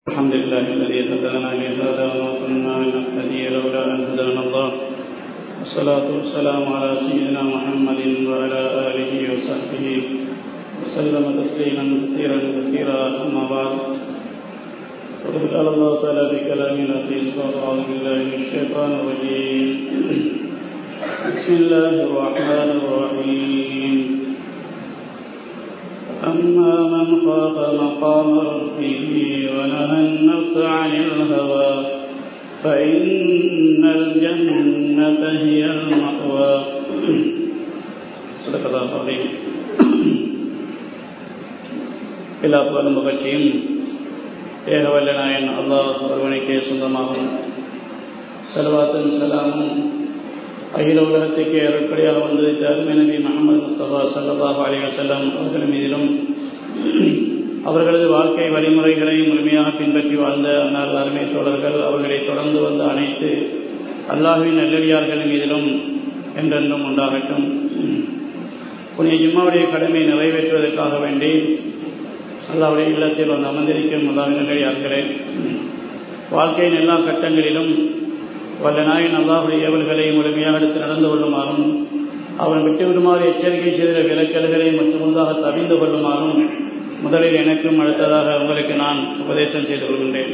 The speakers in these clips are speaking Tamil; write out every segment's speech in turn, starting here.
الحمد لله الذي هدانا لهذا وما كنا لنهتدي لولا ان هدانا الله والصلاة والسلام على سيدنا محمد وعلى آله وصحبه وسلم تسليما كثيرا كثيرا أما بعد وقد قال الله تعالى بكلام العزيز أعوذ بالله من الشيطان الرجيم بسم الله الرحمن الرحيم أما من خاف مقام ربه ونهى النفس عن الهوى فإن الجنة هي المأوى صدق الله العظيم எல்லா புகழும் புகழ்ச்சியும் ஏகவல்ல நாயன் அல்லாஹ் ஒருவனுக்கே சொந்தமாகும் செலவாத்தும் சலாமும் அகில உலகத்துக்கு அருட்படியாக வந்திருக்க அருமை நபி முகமது முஸ்தபா சல்லாஹ் அலி வசல்லாம் அவர்கள் மீதிலும் அவர்களது வாழ்க்கை வழிமுறைகளை முழுமையாக பின்பற்றி வாழ்ந்த அன்னார் அருமை தோழர்கள் அவர்களை தொடர்ந்து வந்த அனைத்து அல்லாஹுவின் நல்லடியார்கள் மீதிலும் என்றென்றும் உண்டாகட்டும் புனித ஜிம்மாவுடைய கடமையை நிறைவேற்றுவதற்காக வேண்டி அல்லாவுடைய இல்லத்தில் வந்து அமர்ந்திருக்கும் அல்லாவின் நல்லடியார்களே வாழ்க்கையின் எல்லா கட்டங்களிலும் வல்ல நாயின் அல்லாஹுடைய ஏவல்களை முழுமையாக எடுத்து நடந்து கொள்ளுமாறும் அவன் விட்டு விடுமாறு எச்சரிக்கை செய்த விலக்கல்களை மற்றும் முன்பாக தவிந்து கொள்ளுமாறும் முதலில் எனக்கும் அடுத்ததாக உங்களுக்கு நான் உபதேசம் செய்து கொள்கின்றேன்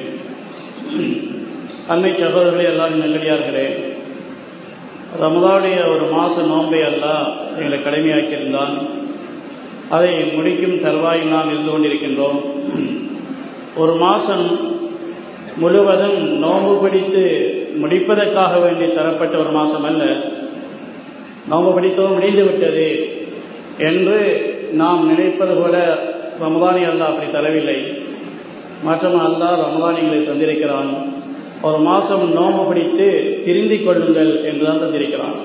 அன்னை சகோதரர்களே எல்லாரும் நல்லடியார்களே ரமதாவுடைய ஒரு மாத நோன்பை அல்ல எங்களை கடமையாக்கியிருந்தான் அதை முடிக்கும் தருவாயில் நாம் இருந்து கொண்டிருக்கின்றோம் ஒரு மாதம் முழுவதும் நோன்பு பிடித்து முடிப்பதற்காக வேண்டி தரப்பட்ட ஒரு மாதம் அல்ல நோன்பு பிடித்தோம் முடிந்து விட்டது என்று நாம் நினைப்பது போல ரமதானி அல்லா அப்படி தரவில்லை மாற்றம் அல்லா ரமதானிகளை தந்திருக்கிறான் ஒரு மாதம் நோம்பு பிடித்து திருந்திக் கொள்ளுங்கள் என்றுதான் தந்திருக்கிறான்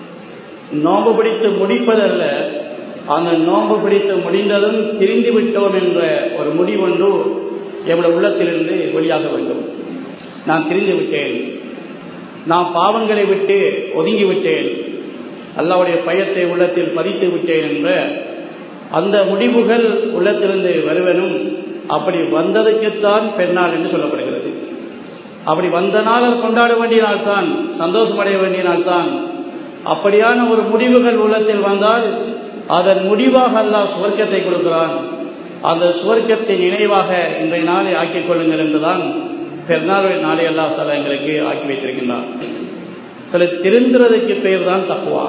நோம்பு பிடித்து முடிப்பதல்ல அந்த நோன்பு பிடித்து முடிந்ததும் திரிந்து விட்டோம் என்ற ஒரு முடிவொன்று எவ்வளவு உள்ளத்திலிருந்து வெளியாக வேண்டும் நான் திரிந்து விட்டேன் நான் பாவங்களை விட்டு ஒதுங்கி விட்டேன் அல்லாவுடைய பயத்தை உள்ளத்தில் பதித்து விட்டேன் என்ற அந்த முடிவுகள் உள்ளத்திலிருந்து வருவனும் அப்படி வந்ததுக்குத்தான் பெண்ணாள் என்று சொல்லப்படுகிறது அப்படி வந்த நாள் கொண்டாட வேண்டிய நாள் தான் சந்தோஷமடைய வேண்டிய நாள் தான் அப்படியான ஒரு முடிவுகள் உள்ளத்தில் வந்தால் அதன் முடிவாக அல்லாஹ் சுவர்க்கத்தை கொடுக்கிறான் அந்த சுவர்க்கத்தின் நினைவாக இன்றைய நாளை ஆக்கிக் கொள்ளுங்கள் என்றுதான் பெருநாள் நாளை அல்லா தலா எங்களுக்கு ஆக்கி வைத்திருக்கின்றான் சில திருந்துறதுக்கு பெயர் தான் தக்குவா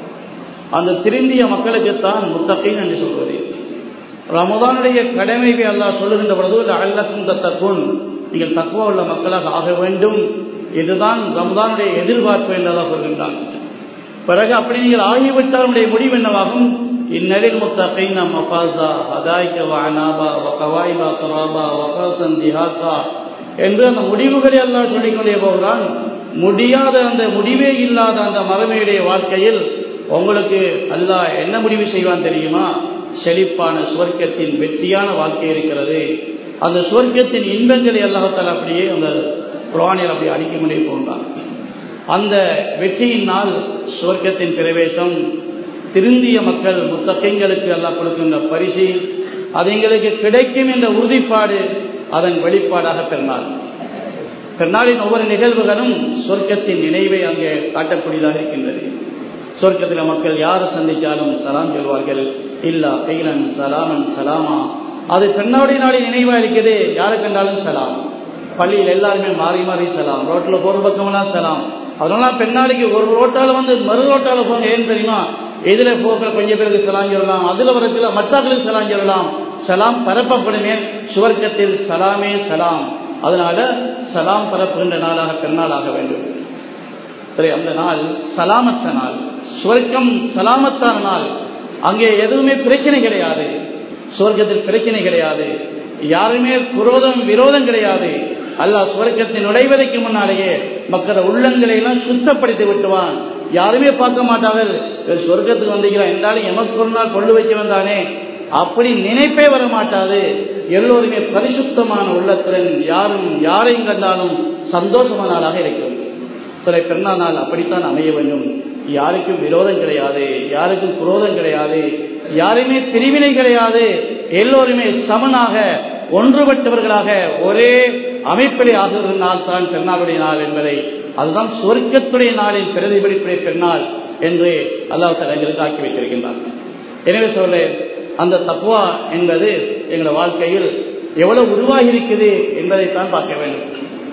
அந்த திருந்திய மக்களுக்குத்தான் முத்தகைன் என்று சொல்வது ரமதானுடைய கடமையை அல்லாஹ் சொல்லுகின்ற பொழுது அல்லக்கும் தத்தக்குன் நீங்கள் தக்குவா உள்ள மக்களாக ஆக வேண்டும் இதுதான் ரமதானுடைய எதிர்பார்ப்பு என்றதாக சொல்கின்றான் பிறகு அப்படி நீங்கள் ஆகிவிட்டால் உடைய முடிவு என்னவாகும் இந்நெறில் முத்தகைன் மஃபாசா ஹதாய்க வனாபா வகவாய்பா தராபா வகாசன் திஹாக்கா என்று அந்த முடிவுகளை எல்லாம் சொல்லிக்கொண்டே போகிறான் முடியாத அந்த முடிவே இல்லாத அந்த மறுமையுடைய வாழ்க்கையில் உங்களுக்கு அல்லாஹ் என்ன முடிவு செய்வான் தெரியுமா செழிப்பான சுவர்க்கத்தின் வெற்றியான வாழ்க்கை இருக்கிறது அந்த சுவர்க்கத்தின் இன்பங்களை அல்லாஹால அப்படியே அந்த குரானில் அப்படி அடிக்க முடிய போன்றான் அந்த வெற்றியின் நாள் சுவர்க்கத்தின் பிரவேசம் திருந்திய மக்கள் முத்தகைங்களுக்கு எல்லாம் கொடுக்கின்ற பரிசு அது எங்களுக்கு கிடைக்கும் என்ற உறுதிப்பாடு அதன் வெளிப்பாடாக பெருநாள் பெருநாளின் ஒவ்வொரு நிகழ்வுகளும் சொர்க்கத்தின் நினைவை அங்கே காட்டக்கூடியதாக இருக்கின்றது சொர்க்கத்தில் மக்கள் யார் சந்தித்தாலும் சலாம் சொல்வார்கள் இல்லா கைலன் சலாமன் சலாமா அது பெண்ணாவுடைய நாளின் நினைவாக இருக்குது யாரை கண்டாலும் சலாம் பள்ளியில் எல்லாருமே மாறி மாறி சலாம் ரோட்டில் போகிற பக்கமெல்லாம் சலாம் அதனால பெண்ணாளிக்கு ஒரு ரோட்டால் வந்து மறு ரோட்டால் போங்க ஏன்னு தெரியுமா எதில் போகிற கொஞ்சம் பேருக்கு சலாம் சொல்லலாம் அதில் வரத்துல மற்றவர்களுக்கு சலாம் சொல்லலாம் சலாம் பரப்பப்படுமே சுவர்க்கத்தில் சலாமே சலாம் அதனால சலாம் பரப்புகின்ற நாளாக பெருநாளாக வேண்டும் சரி அந்த நாள் சலாமத்த நாள் சுவர்க்கம் சலாமத்தான நாள் அங்கே எதுவுமே பிரச்சனை கிடையாது சுவர்க்கத்தில் பிரச்சனை கிடையாது யாருமே குரோதம் விரோதம் கிடையாது அல்லாஹ் சுவர்க்கத்தில் நுழைவதற்கு முன்னாலேயே மக்கள உள்ளங்களை எல்லாம் சுத்தப்படுத்தி விட்டுவான் யாருமே பார்க்க மாட்டார்கள் சொர்க்கத்துக்கு வந்தீங்களா என்றாலும் எமக்கு ஒரு நாள் கொண்டு வைக்க வந்தானே அப்படி நினைப்பே வர மாட்டாது எல்லோருமே பரிசுத்தமான உள்ளத்துடன் யாரும் யாரையும் கண்டாலும் சந்தோஷமான நாளாக இருக்கும் சில பெண்ணா நாள் அப்படித்தான் அமைய வேண்டும் யாருக்கும் விரோதம் கிடையாது யாருக்கும் குரோதம் கிடையாது யாருமே பிரிவினை கிடையாது எல்லோருமே சமனாக ஒன்றுபட்டவர்களாக ஒரே அமைப்பிலே ஆகுகிற நாள் தான் பெருநாளுடைய நாள் என்பதை அதுதான் சொர்க்கத்துடைய நாளில் பிரதிபலிப்புடைய பெருநாள் என்று அல்லாஹ் எங்களுக்கு ஆக்கி வைத்திருக்கின்றார் எனவே சொல்ல அந்த தப்புவா என்பது எங்கள் வாழ்க்கையில் எவ்வளவு உருவாகி இருக்குது என்பதைத்தான் பார்க்க வேண்டும்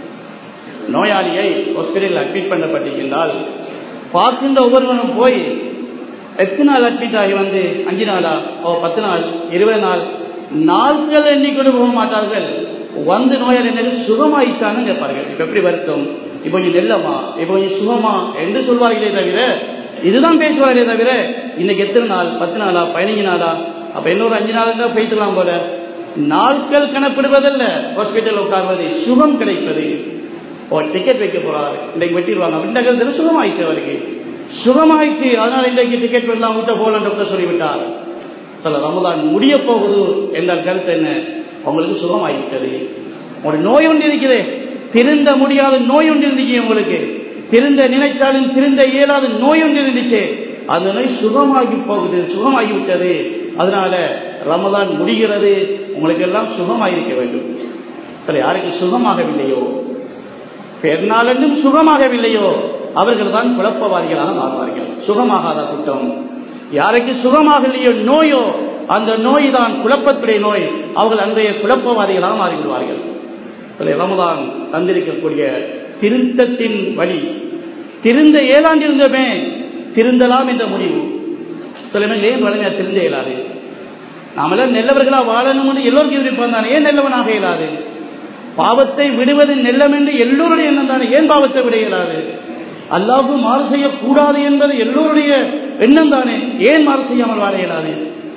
நோயாளியை ஹாஸ்பிட்டலில் அட்மிட் பண்ணப்பட்டிருக்கின்றால் பார்க்கின்ற ஒவ்வொருவனும் போய் எத்தனை நாள் அட்மிட் ஆகி வந்து அஞ்சு நாளா ஓ பத்து நாள் இருபது நாள் நாட்கள் எண்ணிக்கொண்டு போக மாட்டார்கள் வந்து நோயாளி என்ன சுகமாயிட்டான்னு கேட்பார்கள் இப்ப எப்படி வருத்தம் இப்போ கொஞ்சம் நெல்லமா இப்போ கொஞ்சம் சுகமா என்று சொல்வார்களே தவிர இதுதான் பேசுவார்களே தவிர இன்னைக்கு எத்தனை நாள் பத்து நாளா பதினஞ்சு நாளா அப்ப இன்னொரு அஞ்சு நாள் தான் போயிட்டுலாம் போல நாட்கள் கணப்பிடுவதல்ல ஹாஸ்பிட்டல் உட்கார்வது சுகம் கிடைப்பது ஓ டிக்கெட் வைக்க போறாரு இன்னைக்கு வெட்டிடுவாங்க அப்படின்ற சுகமாயிடுச்சு அவருக்கு சுகமாயிடுச்சு அதனால இன்றைக்கு டிக்கெட் வரலாம் விட்ட போகலாம் டாக்டர் சொல்லிவிட்டார் சில ரமதான் முடிய போகுது என்ற கருத்து என்ன உங்களுக்கு சுகமாகிவிட்டது ஒரு நோய் ஒன்று இருக்கிறே திருந்த முடியாத நோய் ஒன்று இருந்துச்சு உங்களுக்கு திருந்த நினைச்சாலும் திருந்த இயலாத நோய் ஒன்று இருந்துச்சு அந்த நோய் சுகமாகி போகுது சுகமாகி விட்டது அதனால ரமதான் முடிகிறது உங்களுக்கு எல்லாம் சுகமாயிருக்க வேண்டும் சரி யாருக்கு சுகமாகவில்லையோ பெருநாளென்றும் சுகமாகவில்லையோ அவர்கள் தான் குழப்பவாதிகளாக மாறுவார்கள் சுகமாகாத கூட்டம் யாருக்கு சுகமாகலையோ நோயோ அந்த நோய் தான் குழப்பத்துடைய நோய் அவர்கள் அன்றைய குழப்பவாதிகளாக மாறிவிடுவார்கள் ரமதான் தந்திருக்கக்கூடிய திருத்தத்தின் வழி திருந்த ஏழாண்டிருந்தமே திருந்தலாம் என்ற முடிவு சில பேர் ஏன் வழங்க திருந்த இயலாது நாமெல்லாம் நல்லவர்களா வாழணும் எல்லோருக்கும் விருப்பம் தானே ஏன் நல்லவனாக இயலாது பாவத்தை விடுவது நெல்லம் என்று எல்லோருடைய எண்ணம் தானே ஏன் பாவத்தை விட இயலாது அல்லாஹு மாறு செய்யக்கூடாது என்பது எல்லோருடைய எண்ணம் தானே ஏன் மாறு செய்யாமல் வாழ இயலாது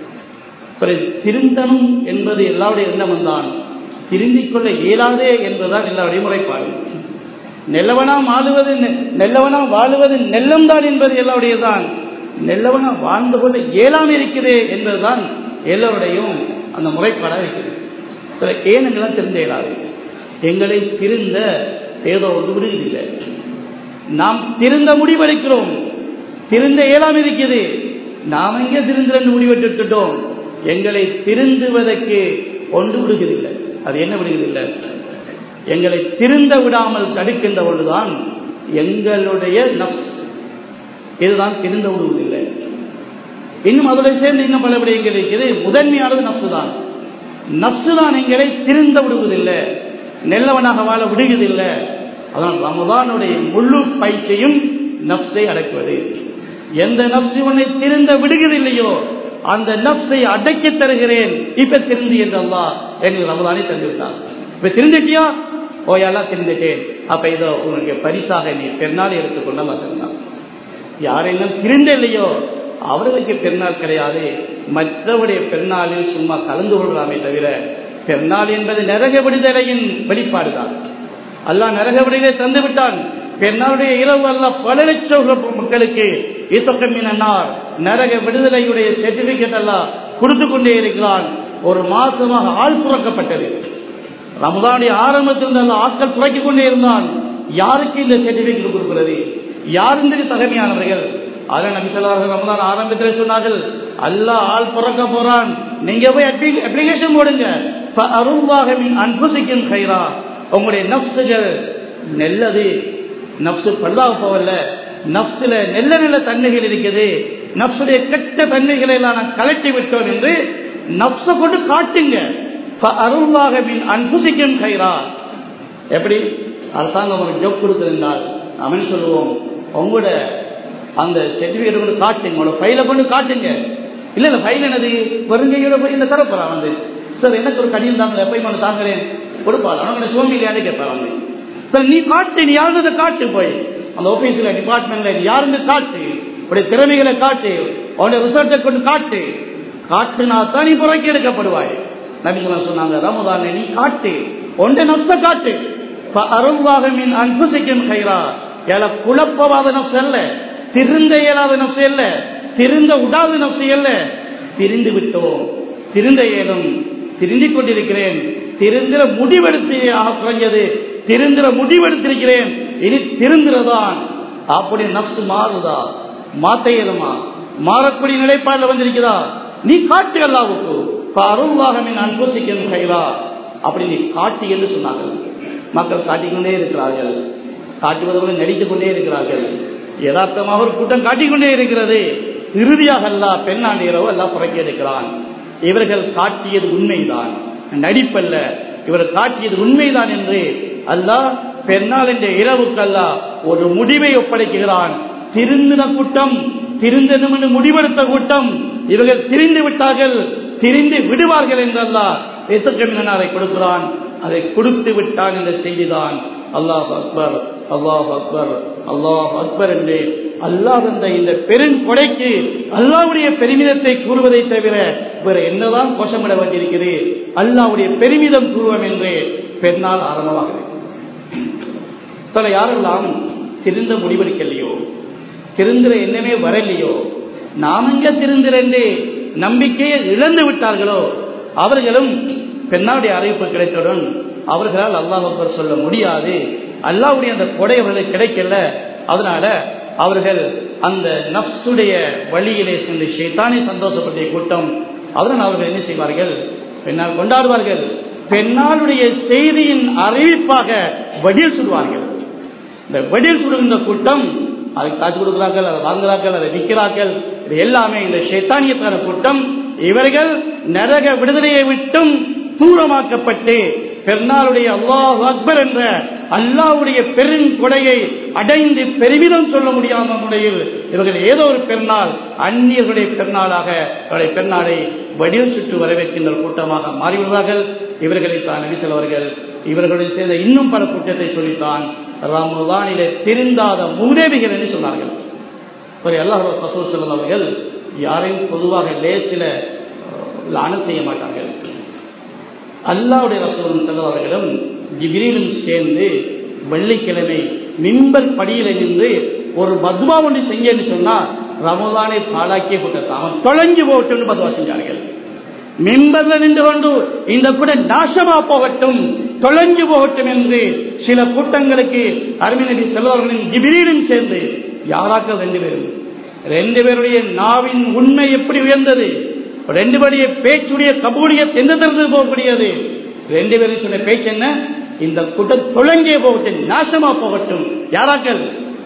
சரி திருந்தனும் என்பது எல்லாருடைய எண்ணமும் தான் திருந்திக் கொள்ள இயலாதே என்பதுதான் எல்லாருடைய முறைப்பாடு நெல்லவனா வாழுவது நெல்லவனா வாழுவது நெல்லம் தான் என்பது எல்லாருடைய தான் நெல்லவனா வாழ்ந்து கொள்ள இயலாம இருக்கிறதே என்பதுதான் எல்லோருடையும் அந்த முறைப்பாடாக இருக்கிறது சில ஏனங்களாம் திருந்த இயலாது எங்களை திருந்த ஏதோ ஒரு விடுவதில்லை நாம் திருந்த முடிவெடுக்கிறோம் திருந்த இயலாம இருக்குது நாம் எங்கே திருந்த முடிவெட்டுட்டோம் எங்களை திருந்துவதற்கு ஒன்று விடுகிறதில்லை அது என்ன விடுகிறதில்லை எங்களை திருந்த விடாமல் தடுக்கின்ற பொழுதுதான் எங்களுடைய நப்ஸ் இதுதான் திருந்த விடுவதில்லை இன்னும் அதோட சேர்ந்து இன்னும் பல விடயங்கள் இருக்கிறது முதன்மையானது நப்சு தான் நப்சு தான் எங்களை திருந்த விடுவதில்லை நெல்லவனாக வாழ விடுவதில்லை அதனால் ரமதானுடைய முழு பயிற்சியும் நப்சை அடக்குவது எந்த நப்சு உன்னை திருந்த விடுகிறதில்லையோ அந்த நப்சை அடக்கி தருகிறேன் இப்ப திருந்து என்றல்லா எங்களுக்கு ரமதானே தந்துவிட்டான் இப்ப திருந்துட்டியா ஓ எல்லாம் திருந்துட்டேன் அப்ப இதோ உனக்கு பரிசாக நீ பெருநாள் எடுத்துக்கொள்ள மாட்டான் யாரெல்லாம் திருந்த இல்லையோ அவர்களுக்கு பெருநாள் கிடையாது மற்றவருடைய பெருநாளில் சும்மா கலந்து கொள்ளலாமே தவிர பெருநாள் என்பது நரக விடுதலையின் வெளிப்பாடுதான் அல்லா நரக விடுதலை தந்து விட்டான் பெருநாளுடைய இரவு அல்ல பல லட்சம் மக்களுக்கு ஈத்தக்கமினார் நரக விடுதலையுடைய சர்டிபிகேட் எல்லாம் கொடுத்து கொண்டே இருக்கிறான் ஒரு மாசமாக ஆள் புறக்கப்பட்டது ரமதானுடைய ஆரம்பத்தில் நல்ல ஆட்கள் புறக்கிக் கொண்டே இருந்தான் யாருக்கு இந்த சர்டிபிகேட் கொடுக்கிறது யார் இந்த தகமையானவர்கள் அதனால் நபி சொல்லார்கள் ரமதான் ஆரம்பத்தில் சொன்னார்கள் அல்லா ஆள் பிறக்க போறான் நீங்க போய் அப்ளிகேஷன் போடுங்க அருள்வாக அன்புசிக்கும் கைரா உங்களுடைய நப்சுகள் நெல்லது நப்சு பல்லாக போகல நப்சுல நெல்ல நல்ல தன்மைகள் இருக்குது நப்சுடைய கெட்ட தன்மைகளை எல்லாம் நான் கலட்டி விட்டோம் என்று நப்ச கொண்டு காட்டுங்க அருள்வாக அன்புசிக்கும் கைரா எப்படி அரசாங்கம் ஒரு ஜோக் கொடுத்திருந்தால் அவன் சொல்லுவோம் உங்களோட அந்த சர்டிபிகேட் கொண்டு காட்டுங்க உங்களோட ஃபைலை கொண்டு காட்டுங்க இல்ல இல்ல ஃபைல் என்னது வருங்கையோட போய் இந்த தரப்போறான் வந்து சார் எனக்கு ஒரு கடிதம் தாங்க எப்பயும் கொண்டு தாங்குறேன் கொடுப்பாள் அவனுக்கு சோம்பி இல்லையான்னு கேட்பான் வந்து சார் நீ காட்டு நீ யாருன்றதை காட்டு போய் அந்த ஆபீஸ்ல டிபார்ட்மெண்ட்ல நீ யாருன்னு காட்டு உடைய திறமைகளை காட்டு அவனுடைய ரிசர்ச்சை கொண்டு காட்டு காட்டுனா தான் நீ புறக்கி எடுக்கப்படுவாய் நபிகளா சொன்னாங்க ரமதான நீ காட்டு ஒன்றை நப்ச காட்டு அருள்வாக மீன் அன்புசிக்கும் கைரா ஏல குழப்பவாத நப்சு அல்ல திருந்த இயலாத நப்சு அல்ல திருந்த விடாத நப்சு அல்ல திரிந்து விட்டோம் திருந்த இயலும் திருந்திக் கொண்டிருக்கிறேன் திருந்திர முடிவெடுத்து குறைஞ்சது திருந்திர முடிவெடுத்திருக்கிறேன் இனி திருந்துறதான் அப்படி நப்சு மாறுதா மாத்த இயலுமா மாறக்கூடிய நிலைப்பாடுல வந்திருக்கிறதா நீ காட்டு அல்லாவுக்கு அருள்வாகமின் அன்புசிக்கும் கைரா அப்படின்னு காட்டி என்று சொன்னார்கள் மக்கள் காட்டிக்கொண்டே இருக்கிறார்கள் காட்டுவதற்கு நடித்துக் கொண்டே இருக்கிறார்கள் யதார்த்தமாக ஒரு கூட்டம் காட்டிக்கொண்டே இருக்கிறது இறுதியாக அல்ல பெண்ணாண்டு இரவு எல்லாம் புறக்கி எடுக்கிறான் இவர்கள் காட்டியது உண்மைதான் நடிப்பல்ல இவர்கள் காட்டியது உண்மைதான் என்று அல்லாஹ் பெண்ணால் என்ற இரவுக்கு அல்ல ஒரு முடிவை ஒப்படைக்கிறான் திருந்தின கூட்டம் திருந்தனும் என்று முடிவெடுத்த கூட்டம் இவர்கள் திரிந்து விட்டார்கள் திரிந்து விடுவார்கள் என்றல்லா எத்தக்கமினாரை கொடுக்கிறான் அதை கொடுத்து விட்டான் என்ற செய்திதான் அல்லாஹ் அக்பர் அல்லாஹ் அக்பர் அல்லாஹ் அக்பர் என்று அல்லாஹ் அந்த இந்த பெருங்கொடைக்கு அல்லாவுடைய பெருமிதத்தை கூறுவதை தவிர வேற என்னதான் கோஷமிட வேண்டியிருக்கிறது அல்லாவுடைய பெருமிதம் கூறுவோம் என்று பெண்ணால் ஆரம்பமாக சில யாரெல்லாம் திருந்த முடிவெடுக்கலையோ திருந்துற எண்ணமே வரலையோ நாம் எங்க திருந்திரண்டு நம்பிக்கையை இழந்து விட்டார்களோ அவர்களும் பெண்ணாவுடைய அறிவிப்பு கிடைத்தவுடன் அவர்களால் அல்லாஹ் சொல்ல முடியாது அல்லாவுடைய அந்த கொடை அவர்களுக்கு கிடைக்கல அதனால அவர்கள் அந்த நப்சுடைய வழியிலே சென்று ஷேத்தானே சந்தோஷப்பட்ட கூட்டம் அதனால் அவர்கள் என்ன செய்வார்கள் பெண்ணால் கொண்டாடுவார்கள் பெண்ணாளுடைய செய்தியின் அறிவிப்பாக வடில் சொல்வார்கள் இந்த வடில் சுடுகின்ற கூட்டம் அதுக்கு காசு கொடுக்கிறார்கள் அதை வாங்குறார்கள் அதை விற்கிறார்கள் இது எல்லாமே இந்த ஷேத்தானியத்தான கூட்டம் இவர்கள் நரக விடுதலையை விட்டும் தூரமாக்கப்பட்டு பெருநாளுடைய அல்லாஹ் அக்பர் என்ற அல்லாவுடைய பெருங்கொடையை அடைந்து பெருமிதம் சொல்ல முடியாத முறையில் இவர்கள் ஏதோ ஒரு பெருநாள் அந்நியர்களுடைய பெருநாளாக அவருடைய பெருநாளை வடிவம் சுற்று வரவேற்கின்ற கூட்டமாக மாறிவிடுவார்கள் இவர்களை தான் நபித்தவர்கள் இவர்களுடைய சேர்ந்த இன்னும் பல கூட்டத்தை சொல்லித்தான் ரமதானிலே திருந்தாத மூதேவிகள் என்று சொன்னார்கள் ஒரு அல்லாஹ் ரசூல் செல்லும் அவர்கள் யாரையும் பொதுவாக லேசில லானம் செய்ய மாட்டார்கள் அல்லாவுடைய ரசூலும் செல்லும் ஜிபிரிலும் சேர்ந்து வெள்ளிக்கிழமை மின்பர் படியில நின்று ஒரு மதுவா ஒன்று செய்யன்னு சொன்னா ரமதானை பாலாக்கிய கூட்டத்தை அவன் தொலைஞ்சு போகட்டும் பதுவா செஞ்சார்கள் மின்பர்ல நின்று கொண்டு இந்த கூட நாசமா போகட்டும் தொலைஞ்சு போகட்டும் என்று சில கூட்டங்களுக்கு அருமை செல்வர்களின் ஜிபிரிலும் சேர்ந்து யாராக்கள் ரெண்டு பேரும் ரெண்டு பேருடைய நாவின் உண்மை எப்படி உயர்ந்தது ரெண்டு பேருடைய பேச்சுடைய கபூலியத் எந்த தரத்தில் போகக்கூடியது ரெண்டு பேரும் சொன்ன பேச்சு என்ன இந்த கூட்டம் தொலைங்கே போகட்டும் நாசமா போகட்டும் யாராக்கள்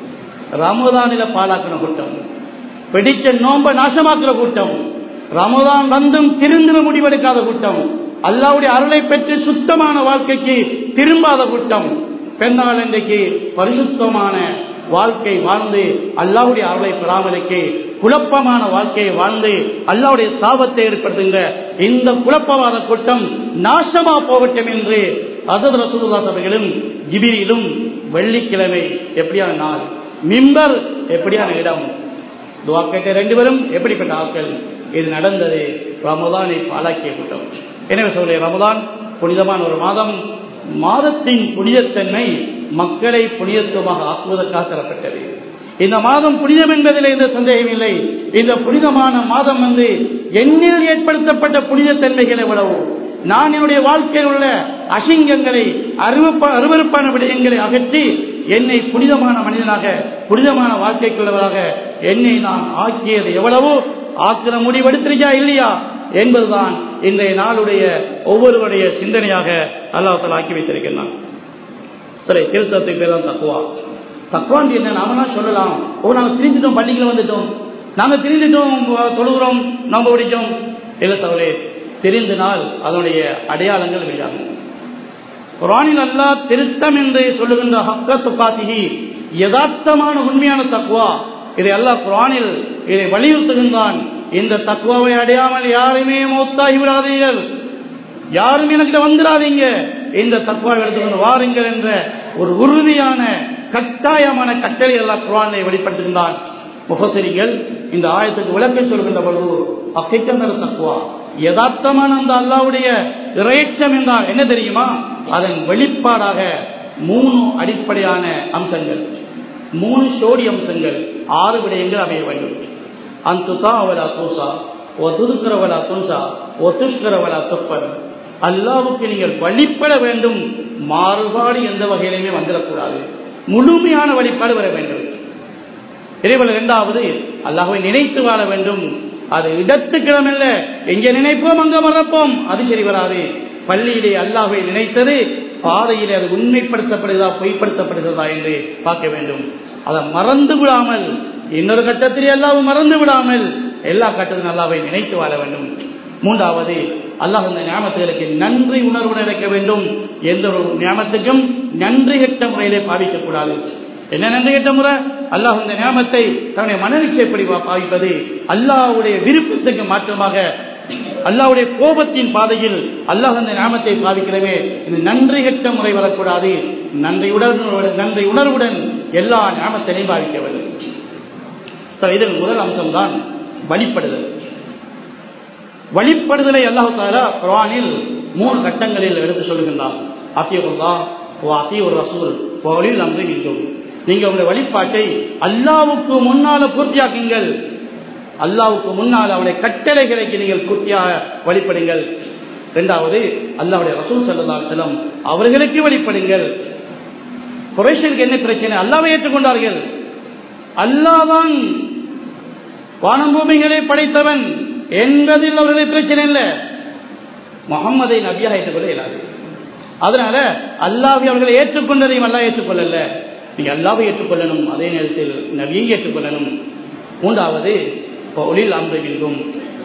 ரமதானில பாலாக்கின கூட்டம் பிடிச்ச நோம்ப நாசமாக்குற கூட்டம் ரமதான் வந்தும் திருந்தின முடிவெடுக்காத கூட்டம் அல்லாவுடைய அருளை பெற்று சுத்தமான வாழ்க்கைக்கு திரும்பாத கூட்டம் பெண்ணால் இன்றைக்கு பரிசுத்தமான வாழ்க்கை வாழ்ந்து அல்லாவுடைய அருளை பெறாமலுக்கு குழப்பமான வாழ்க்கையை வாழ்ந்து அல்லாவுடைய சாபத்தை ஏற்படுத்துங்க இந்த குழப்பவாத கூட்டம் நாசமா போகட்டும் என்று அசத் ரசூல்லா சபைகளும் ஜிபிரியிலும் வெள்ளிக்கிழமை எப்படியான நாள் மிம்பர் எப்படியான இடம் துவா கேட்ட ரெண்டு பேரும் எப்படிப்பட்ட ஆட்கள் இது நடந்தது ரமதானை பாலாக்கிய கூட்டம் எனவே சொல்ல ரமதான் புனிதமான ஒரு மாதம் மாதத்தின் புனிதத்தன்மை மக்களை புனிதத்துவமாக ஆக்குவதற்காக தரப்பட்டது இந்த மாதம் புனிதம் என்பதில் எந்த சந்தேகம் இல்லை இந்த புனிதமான மாதம் வந்து எண்ணில் ஏற்படுத்தப்பட்ட புனிதத்தன்மைகள் எவ்வளவு நான் என்னுடைய வாழ்க்கையில் உள்ள அசிங்கங்களை அருவறுப்பான விடயங்களை அகற்றி என்னை புனிதமான மனிதனாக புனிதமான வாழ்க்கைக்குள்ளவராக என்னை நான் ஆக்கியது எவ்வளவோ ஆக்கிற முடிவெடுத்திருக்கா இல்லையா என்பதுதான் இன்றைய நாளுடைய ஒவ்வொருவருடைய சிந்தனையாக அல்லாஹால ஆக்கி வைத்திருக்கிறான் சரி திருத்தத்துக்கு பேர் தான் தக்குவா தக்குவான் என்ன நாம சொல்லலாம் ஓ நாங்க திரிந்துட்டோம் பள்ளிக்குள்ள வந்துட்டோம் நாங்க திரிந்துட்டோம் தொழுகிறோம் நம்ப பிடிச்சோம் இல்ல தவறே தெரிந்தினால் அதனுடைய அடையாளங்கள் வெளியாகும் குரானில் அல்லா திருத்தம் என்று சொல்லுகின்ற ஹக்க துப்பாத்திகி யதார்த்தமான உண்மையான தக்குவா இதை அல்லாஹ் குரானில் இதை வலியுறுத்துகின்றான் இந்த தக்குவாவை அடையாமல் யாருமே மௌத்தாகி விடாதீர்கள் யாரும் எனக்கு வந்துடாதீங்க இந்த தக்குவாவை எடுத்துக்கொண்டு வாருங்கள் என்ற ஒரு உறுதியான கட்டாயமான கட்டளை எல்லாம் குரானை வெளிப்படுத்துகின்றான் முகசரிகள் இந்த ஆயத்துக்கு விளக்கம் சொல்கின்ற பொழுது அக்கைக்கந்தர தக்குவா யதார்த்தமான அந்த அல்லாவுடைய இறைச்சம் என்றால் என்ன தெரியுமா அதன் வெளிப்பாடாக மூணு அடிப்படையான அம்சங்கள் மூணு சோடி அம்சங்கள் ஆறு விடயங்கள் அமைய வேண்டும் அந்துதா அவளா தூசா ஓ துதுக்கிறவளா துன்சா ஓ துஷ்கரவளா துப்பர் அல்லாவுக்கு நீங்கள் வழிபட வேண்டும் மாறுபாடு எந்த வகையிலுமே வந்துடக்கூடாது முழுமையான வழிபாடு வர வேண்டும் இறைவன் இரண்டாவது அல்லாஹை நினைத்து வாழ வேண்டும் அது இடத்துக்கிடமல்ல எங்க நினைப்போம் அங்க மறப்போம் அது சரி வராது பள்ளியிலே அல்லாஹை நினைத்தது பாதையிலே அது உண்மைப்படுத்தப்படுகிறதா பொய்ப்படுத்தப்படுகிறதா என்று பார்க்க வேண்டும் அதை மறந்து விடாமல் இன்னொரு கட்டத்திலே அல்லாவும் மறந்து விடாமல் எல்லா கட்டத்திலும் அல்லாவை நினைத்து வாழ வேண்டும் மூன்றாவது அல்லாஹ் இந்த ஞாபகத்துகளுக்கு நன்றி உணர்வு இருக்க வேண்டும் எந்த ஒரு ஞாபகத்துக்கும் நன்றி கட்ட முறையிலே பாவிக்கக்கூடாது என்ன நன்றி கட்ட முறை அல்லாஹ் இந்த ஞாபகத்தை தன்னுடைய மனநிச்சயப்படி பாவிப்பது அல்லாஹ்வுடைய விருப்பத்துக்கு மாற்றமாக அல்லாஹ்வுடைய கோபத்தின் பாதையில் அல்லாஹ் அந்த ஞாபகத்தை பாவிக்கிறவே இது நன்றி கட்ட முறை வரக்கூடாது நன்றியுடன் நன்றி உணர்வுடன் எல்லா ஞாபகத்திலையும் பாவிக்க வேண்டும் சரி, இதன் முதல் அம்சம்தான் வழிபடுதல் வழிபடுதலை அல்லாஹு தாலா குரானில் மூணு கட்டங்களில் எடுத்து சொல்லுகின்றான் அத்தியுல்லா ஓ அத்தியூர் ரசூல் போலில் அங்கு நிற்கும் நீங்க உங்களுடைய வழிபாட்டை அல்லாவுக்கு முன்னால பூர்த்தியாக்குங்கள் அல்லாவுக்கு முன்னால் அவருடைய கட்டளைகளுக்கு நீங்கள் பூர்த்தியாக வழிபடுங்கள் இரண்டாவது அல்லாவுடைய ரசூல் சல்லா செல்லம் அவர்களுக்கு வழிபடுங்கள் குறைஷனுக்கு என்ன பிரச்சனை அல்லாவை ஏற்றுக்கொண்டார்கள் அல்லாதான் வானம் பூமிகளை படைத்தவன் என்பதில் அவர்களுக்கு பிரச்சனை இல்லை முகம்மதை நபியாக ஏற்றுக்கொள்ள இயலாது அதனால அல்லாவை அவர்களை ஏற்றுக்கொண்டதையும் அல்லா ஏற்றுக்கொள்ளல நீங்க அல்லாவை ஏற்றுக்கொள்ளணும் அதே நேரத்தில் நபியை ஏற்றுக்கொள்ளணும் மூன்றாவது ஒளில் அம்பெங்கும்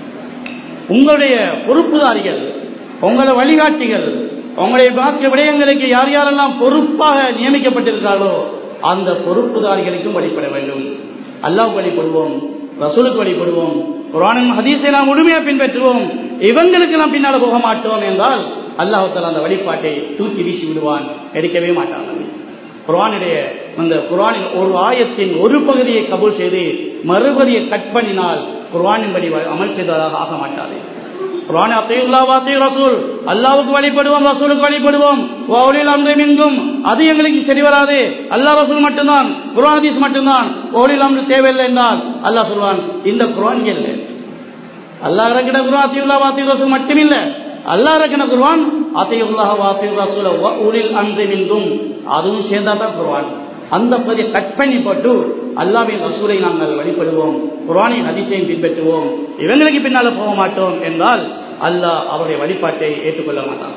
உங்களுடைய பொறுப்புதாரிகள் உங்களை வழிகாட்டிகள் உங்களுடைய பாக்கிய விடயங்களுக்கு யார் யாரெல்லாம் பொறுப்பாக நியமிக்கப்பட்டிருக்கார்களோ அந்த பொறுப்புதாரிகளுக்கும் வழிபட வேண்டும் அல்லாஹ் வழிபடுவோம் ரசூலுக்கு வழிபடுவோம் குரானின் ஹதீஸை நாம் முழுமையா பின்பற்றுவோம் இவங்களுக்கு நாம் பின்னால போக மாட்டோம் என்றால் அல்லாஹால அந்த வழிபாட்டை தூக்கி வீசி விடுவான் எடுக்கவே மாட்டான் குரானுடைய அந்த குரானின் ஒரு ஆயத்தின் ஒரு பகுதியை கபூல் செய்து மறுபடியை கட் பண்ணினால் குரானின் படி அமல் செய்ததாக ஆக மாட்டாது குரான் அத்தையுல்லா வாத்தையு ரசூல் அல்லாவுக்கு வழிபடுவோம் ரசூலுக்கு வழிபடுவோம் ஓலில் அம்ரை மின்கும் அது எங்களுக்கு சரி வராது அல்லாஹ் ரசூல் மட்டும்தான் குரான் ஹதீஸ் மட்டும்தான் ஓலில் அம்ரு தேவையில்லை என்றால் அல்லாஹ் சொல்வான் இந்த குரான் இல்லை அல்லாஹ் இறக்கின குரான் அத்தையுல்லா வாத்தையு ரசூல் மட்டுமில்லை அல்லாஹ் இறக்கின குர்வான் அத்தையுல்லாஹ வாத்தையு ரசூல ஊலில் அம்ரை மின்கும் அதுவும் சேர்ந்தா தான் குர்வான் அந்த பகுதியை கட் பண்ணி போட்டு அல்லாவின் ரசூலை நாங்கள் வழிபடுவோம் குரானின் அதிசயம் பின்பற்றுவோம் இவங்களுக்கு பின்னால போக மாட்டோம் என்றால் அல்லாஹ் அவருடைய வழிபாட்டை ஏற்றுக்கொள்ள மாட்டான்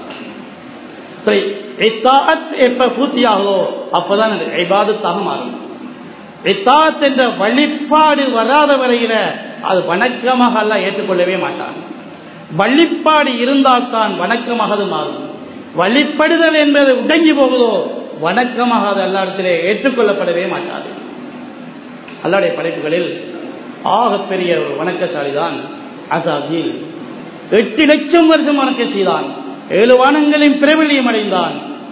சரி இத்தாத் எப்ப பூர்த்தியாகோ அப்பதான் அது ஐபாதத்தாக மாறும் இத்தாத் என்ற வழிபாடு வராத வரையில அது வணக்கமாக அல்ல ஏற்றுக்கொள்ளவே மாட்டான் வழிபாடு இருந்தால்தான் வணக்கமாக அது மாறும் வழிபடுதல் என்பது உடங்கி போகுதோ வணக்கமாக அது எல்லாத்திலே ஏற்றுக்கொள்ளப்படவே மாட்டாது அல்லாடைய படைப்புகளில் ஆகப்பெரிய ஒரு வணக்கசாலி தான் அசாஜில் எட்டு லட்சம் வருஷம் வணக்கம் செய்தான் ஏழு வானங்களின் பிரபலியம் அடைந்தான்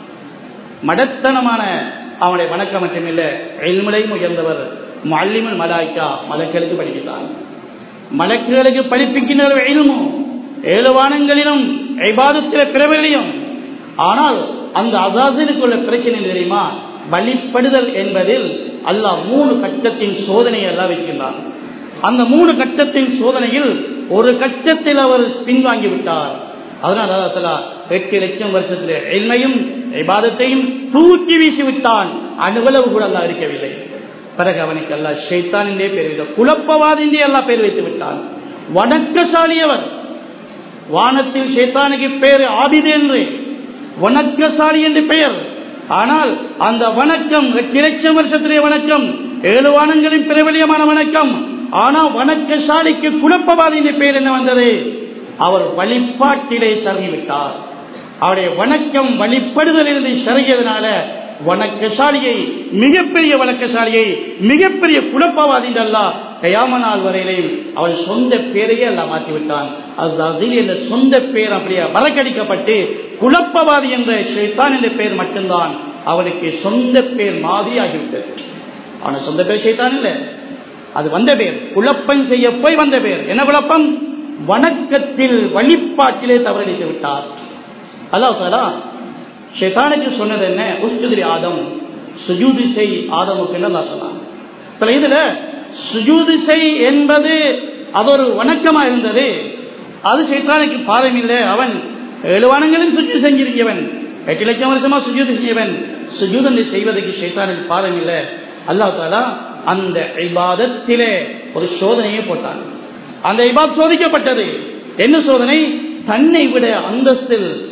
மடத்தனமான அவனுடைய வணக்கம் மட்டுமில்ல எல்முலையும் உயர்ந்தவர் மல்லிமல் மலாய்க்கா மலக்களுக்கு படிக்கிறான் மலக்குகளுக்கு படிப்பிக்கின்ற எல்மோ ஏழு வானங்களிலும் ஐபாதத்தில் பிரபலியம் ஆனால் அந்த அசாசிலுக்குள்ள பிரச்சனை தெரியுமா வழிபடுதல் என்பதில் அல்லாஹ் மூணு கட்டத்தின் சோதனையை எல்லாம் வைக்கின்றான் அந்த மூணு கட்டத்தின் சோதனையில் ஒரு கட்டத்தில் அவர் பின்வாங்கி விட்டார் அதனால் அல்லா எட்டு லட்சம் வருஷத்தில் எல்மையும் விவாதத்தையும் தூக்கி வீசி விட்டான் அணுவளவு கூட அல்லா இருக்கவில்லை பிறகு அவனுக்கு அல்லா ஷைத்தான் என்றே பேர் வைத்த குழப்பவாதி என்றே அல்லா பேர் வைத்து விட்டான் வணக்கசாலி அவர் வானத்தில் ஷைத்தானுக்கு பேர் ஆபிது என்று வணக்கசாலி என்று பெயர் ஆனால் அந்த வணக்கம் எட்டு லட்சம் வருஷத்திலே வணக்கம் ஏழு வானங்களின் பிரபலியமான வணக்கம் ஆனால் வணக்கசாலிக்கு குழப்பவாதி என்ற பெயர் என்ன வந்தது அவர் வழிபாட்டிலே சருகிவிட்டார் அவருடைய வணக்கம் வழிபடுதலிருந்து சருகியதனால வணக்கசாலியை மிகப்பெரிய வணக்கசாலியை மிகப்பெரிய குழப்பவாதி அல்ல கயாமனால் வரையிலையும் அவன் சொந்த பேரையே அல்ல மாற்றிவிட்டான் அது என்ற சொந்த பேர் அப்படியே மறக்கடிக்கப்பட்டு குழப்பவாதி என்ற ஷைத்தான் என்ற பெயர் மட்டும்தான் அவனுக்கு சொந்த பேர் மாதிரி ஆகிவிட்டது அவனுக்கு சொந்த பேர் ஷைத்தான் இல்லை அது வந்த பேர் குழப்பம் செய்ய போய் வந்த பேர் என்ன குழப்பம் வணக்கத்தில் வழிபாட்டிலே தவறளித்து விட்டார் அல்லாஹாலா ஷெதானுக்கு சொன்னது என்ன உஸ்துதிரி ஆதம் சுஜூதி செய் ஆதமுக்கு என்ன சொன்னான் சில இதுல சுஜூதி செய் என்பது அது ஒரு வணக்கமா இருந்தது அது ஷெய்தானுக்கு பாதம் இல்லை அவன் ஏழு வானங்களும் சுஜூதி செஞ்சிருக்கவன் எட்டு லட்சம் வருஷமா சுஜூதி செஞ்சவன் சுஜூதனை செய்வதற்கு ஷெய்தானுக்கு பாதம் இல்லை அல்லாஹாலா அந்த இபாதத்திலே ஒரு சோதனையை போட்டான் அந்த இபாத் சோதிக்கப்பட்டது என்ன சோதனை தன்னை விட அந்தஸ்தில்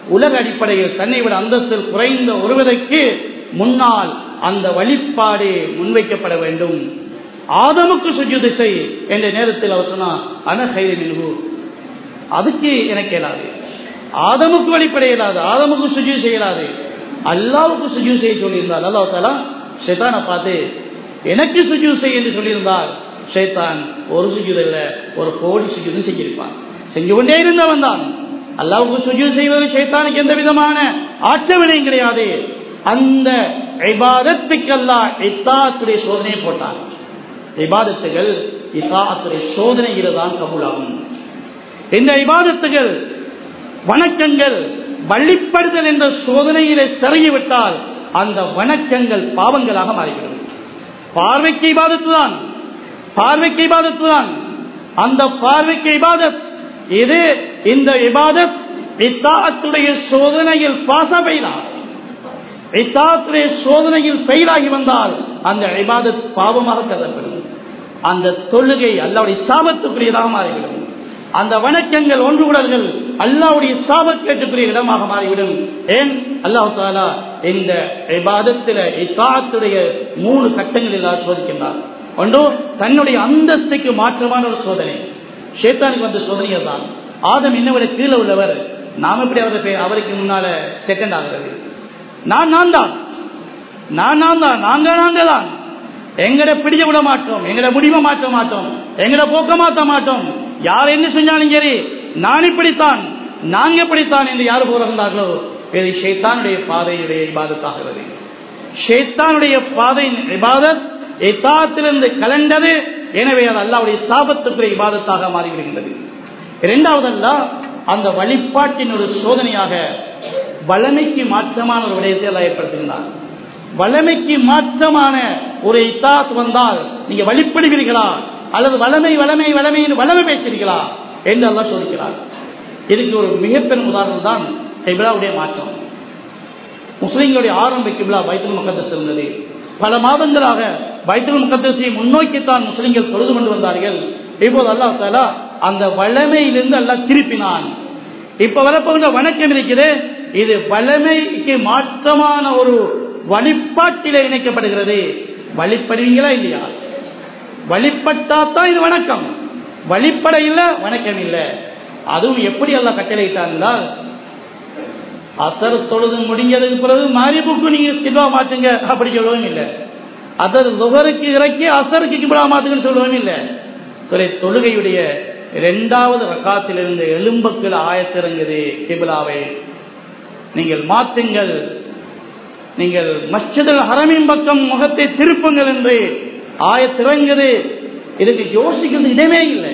உலக அடிப்படையில் தன்னை விட அந்தஸ்தில் குறைந்த ஒருவருக்கு முன்னால் அந்த வழிபாடு முன்வைக்கப்பட வேண்டும் ஆதமுக்கு சுஜூது செய் என்ற நேரத்தில் அவர் சொன்னார் அனகைரி மின்ஹு அதுக்கு எனக்கு இயலாது ஆதமுக்கு வழிபட இயலாது ஆதமுக்கு சுஜூ செய்யலாது அல்லாவுக்கு சுஜூ செய்ய சொல்லியிருந்தார் அல்லாஹ் தாலா ஷைத்தானை பார்த்து எனக்கு சுஜூ செய் என்று சொல்லியிருந்தால் ஷைத்தான் ஒரு சுஜூது இல்ல ஒரு கோடி சுஜூதும் செஞ்சிருப்பான் செஞ்சு கொண்டே இருந்தவன் தான் அல்லாவுக்கு சுஜூ செய்வது ஷைத்தானுக்கு எந்த விதமான ஆட்சேபனையும் கிடையாது அந்த இபாதத்துக்கு அல்லாஹ் இத்தாத்துடைய சோதனையை போட்டான் இபாதத்துகள் இத்தாத்துடைய சோதனையில தான் கபூலாகும் இந்த இபாதத்துகள் வணக்கங்கள் வழிப்படுதல் என்ற சோதனையிலே சிறங்கிவிட்டால் அந்த வணக்கங்கள் பாவங்களாக மாறிவிடும் பார்வைக்கு இபாதத்து தான் பார்வைக்கு இபாதத்து தான் அந்த பார்வைக்கு இபாதத் இது இந்த இபாதத் இத்தாத்துடைய சோதனையில் பாச பெய்தான் இத்தாத்துடைய சோதனையில் பெயராகி வந்தால் அந்த இபாதத் பாவமாக கருதப்படும் அந்த தொழுகை அல்லாவுடைய சாபத்துக்குரியதாக மாறிவிடும் அந்த வணக்கங்கள் ஒன்றுகுடல்கள் அல்லாவுடைய சாபக்கேட்டுக்குரிய இடமாக மாறிவிடும் ஏன் அல்லாஹு தாலா இந்த இபாதத்தில இத்தாத்துடைய மூணு கட்டங்களில் சோதிக்கின்றார் ஒன்று தன்னுடைய அந்தஸ்துக்கு மாற்றமான ஒரு சோதனை ஷேத்தானுக்கு வந்த சோதனையை தான் ஆதம் என்ன விட கீழே உள்ளவர் நாம் எப்படி அவரை அவருக்கு முன்னால செகண்ட் ஆகிறது நான் நான் தான் நான் நான் தான் நாங்க நாங்க தான் எங்கட பிடிக்க விட மாட்டோம் எங்கட முடிவை மாற்ற மாட்டோம் எங்கட போக்க மாற்ற மாட்டோம் யார் என்ன செஞ்சாலும் சரி நான் இப்படித்தான் நாங்க இப்படித்தான் என்று யார் போறார்களோ இது ஷேத்தானுடைய பாதையுடைய இபாதத்தாகிறது ஷேத்தானுடைய பாதையின் இபாதத் எத்தாத்திலிருந்து கலண்டது எனவே அது அல்லாவுடைய சாபத்துக்குரிய இபாதத்தாக மாறிவிடுகின்றது இரண்டாவது அல்ல அந்த வழிபாட்டின் ஒரு சோதனையாக வளமைக்கு மாற்றமான ஒரு விடயத்தை எல்லாம் ஏற்படுத்துகின்றார் வளமைக்கு மாற்றமான ஒரு இத்தாத் வந்தால் நீங்க வழிபடுகிறீர்களா அல்லது வளமை வளமை வளமை வளமை பேசுகிறீர்களா என்று எல்லாம் சோதிக்கிறார் இதுக்கு ஒரு மிகப்பெரும் உதாரணம் தான் கிபிலாவுடைய மாற்றம் முஸ்லிம்களுடைய ஆரம்ப கிபிலா பைத்துல் முகத்தஸ் இருந்தது பல மாதங்களாக பைத்துல் முகத்தஸை முன்னோக்கித்தான் முஸ்லிம்கள் தொழுது கொண்டு வந்தார்கள் இப்போது அல்லா தாலா அந்த வளமையிலிருந்து எல்லாம் திருப்பினான் இப்ப வரப்போகிற வணக்கம் இருக்குது இது வளமைக்கு மாற்றமான ஒரு வழிபாட்டில இணைக்கப்படுகிறது வழிபடுவீங்களா இல்லையா வழிபட்டாத்தான் இது வணக்கம் வழிபட இல்ல வணக்கம் இல்ல அதுவும் எப்படி எல்லாம் கட்டளையிட்டால் அசர் தொழுது முடிஞ்சதுக்கு பிறகு மாரிபுக்கு நீங்க கிபா மாற்றுங்க அப்படி சொல்லவும் இல்லை அதர் நுகருக்கு இறக்கி அசருக்கு கிபா மாற்றுங்கன்னு சொல்லவும் இல்லை சரி தொழுகையுடைய இரண்டாவது ரக்காத்திலிருந்து எலும்புக்கள் ஆயத்திறங்குது கிபிலாவை நீங்கள் மாற்றுங்கள் நீங்கள் மஸ்ஜிதல் ஹரமின் பக்கம் முகத்தை திருப்புங்கள் என்று ஆயத்திறங்குது இதுக்கு யோசிக்கிறது இடமே இல்லை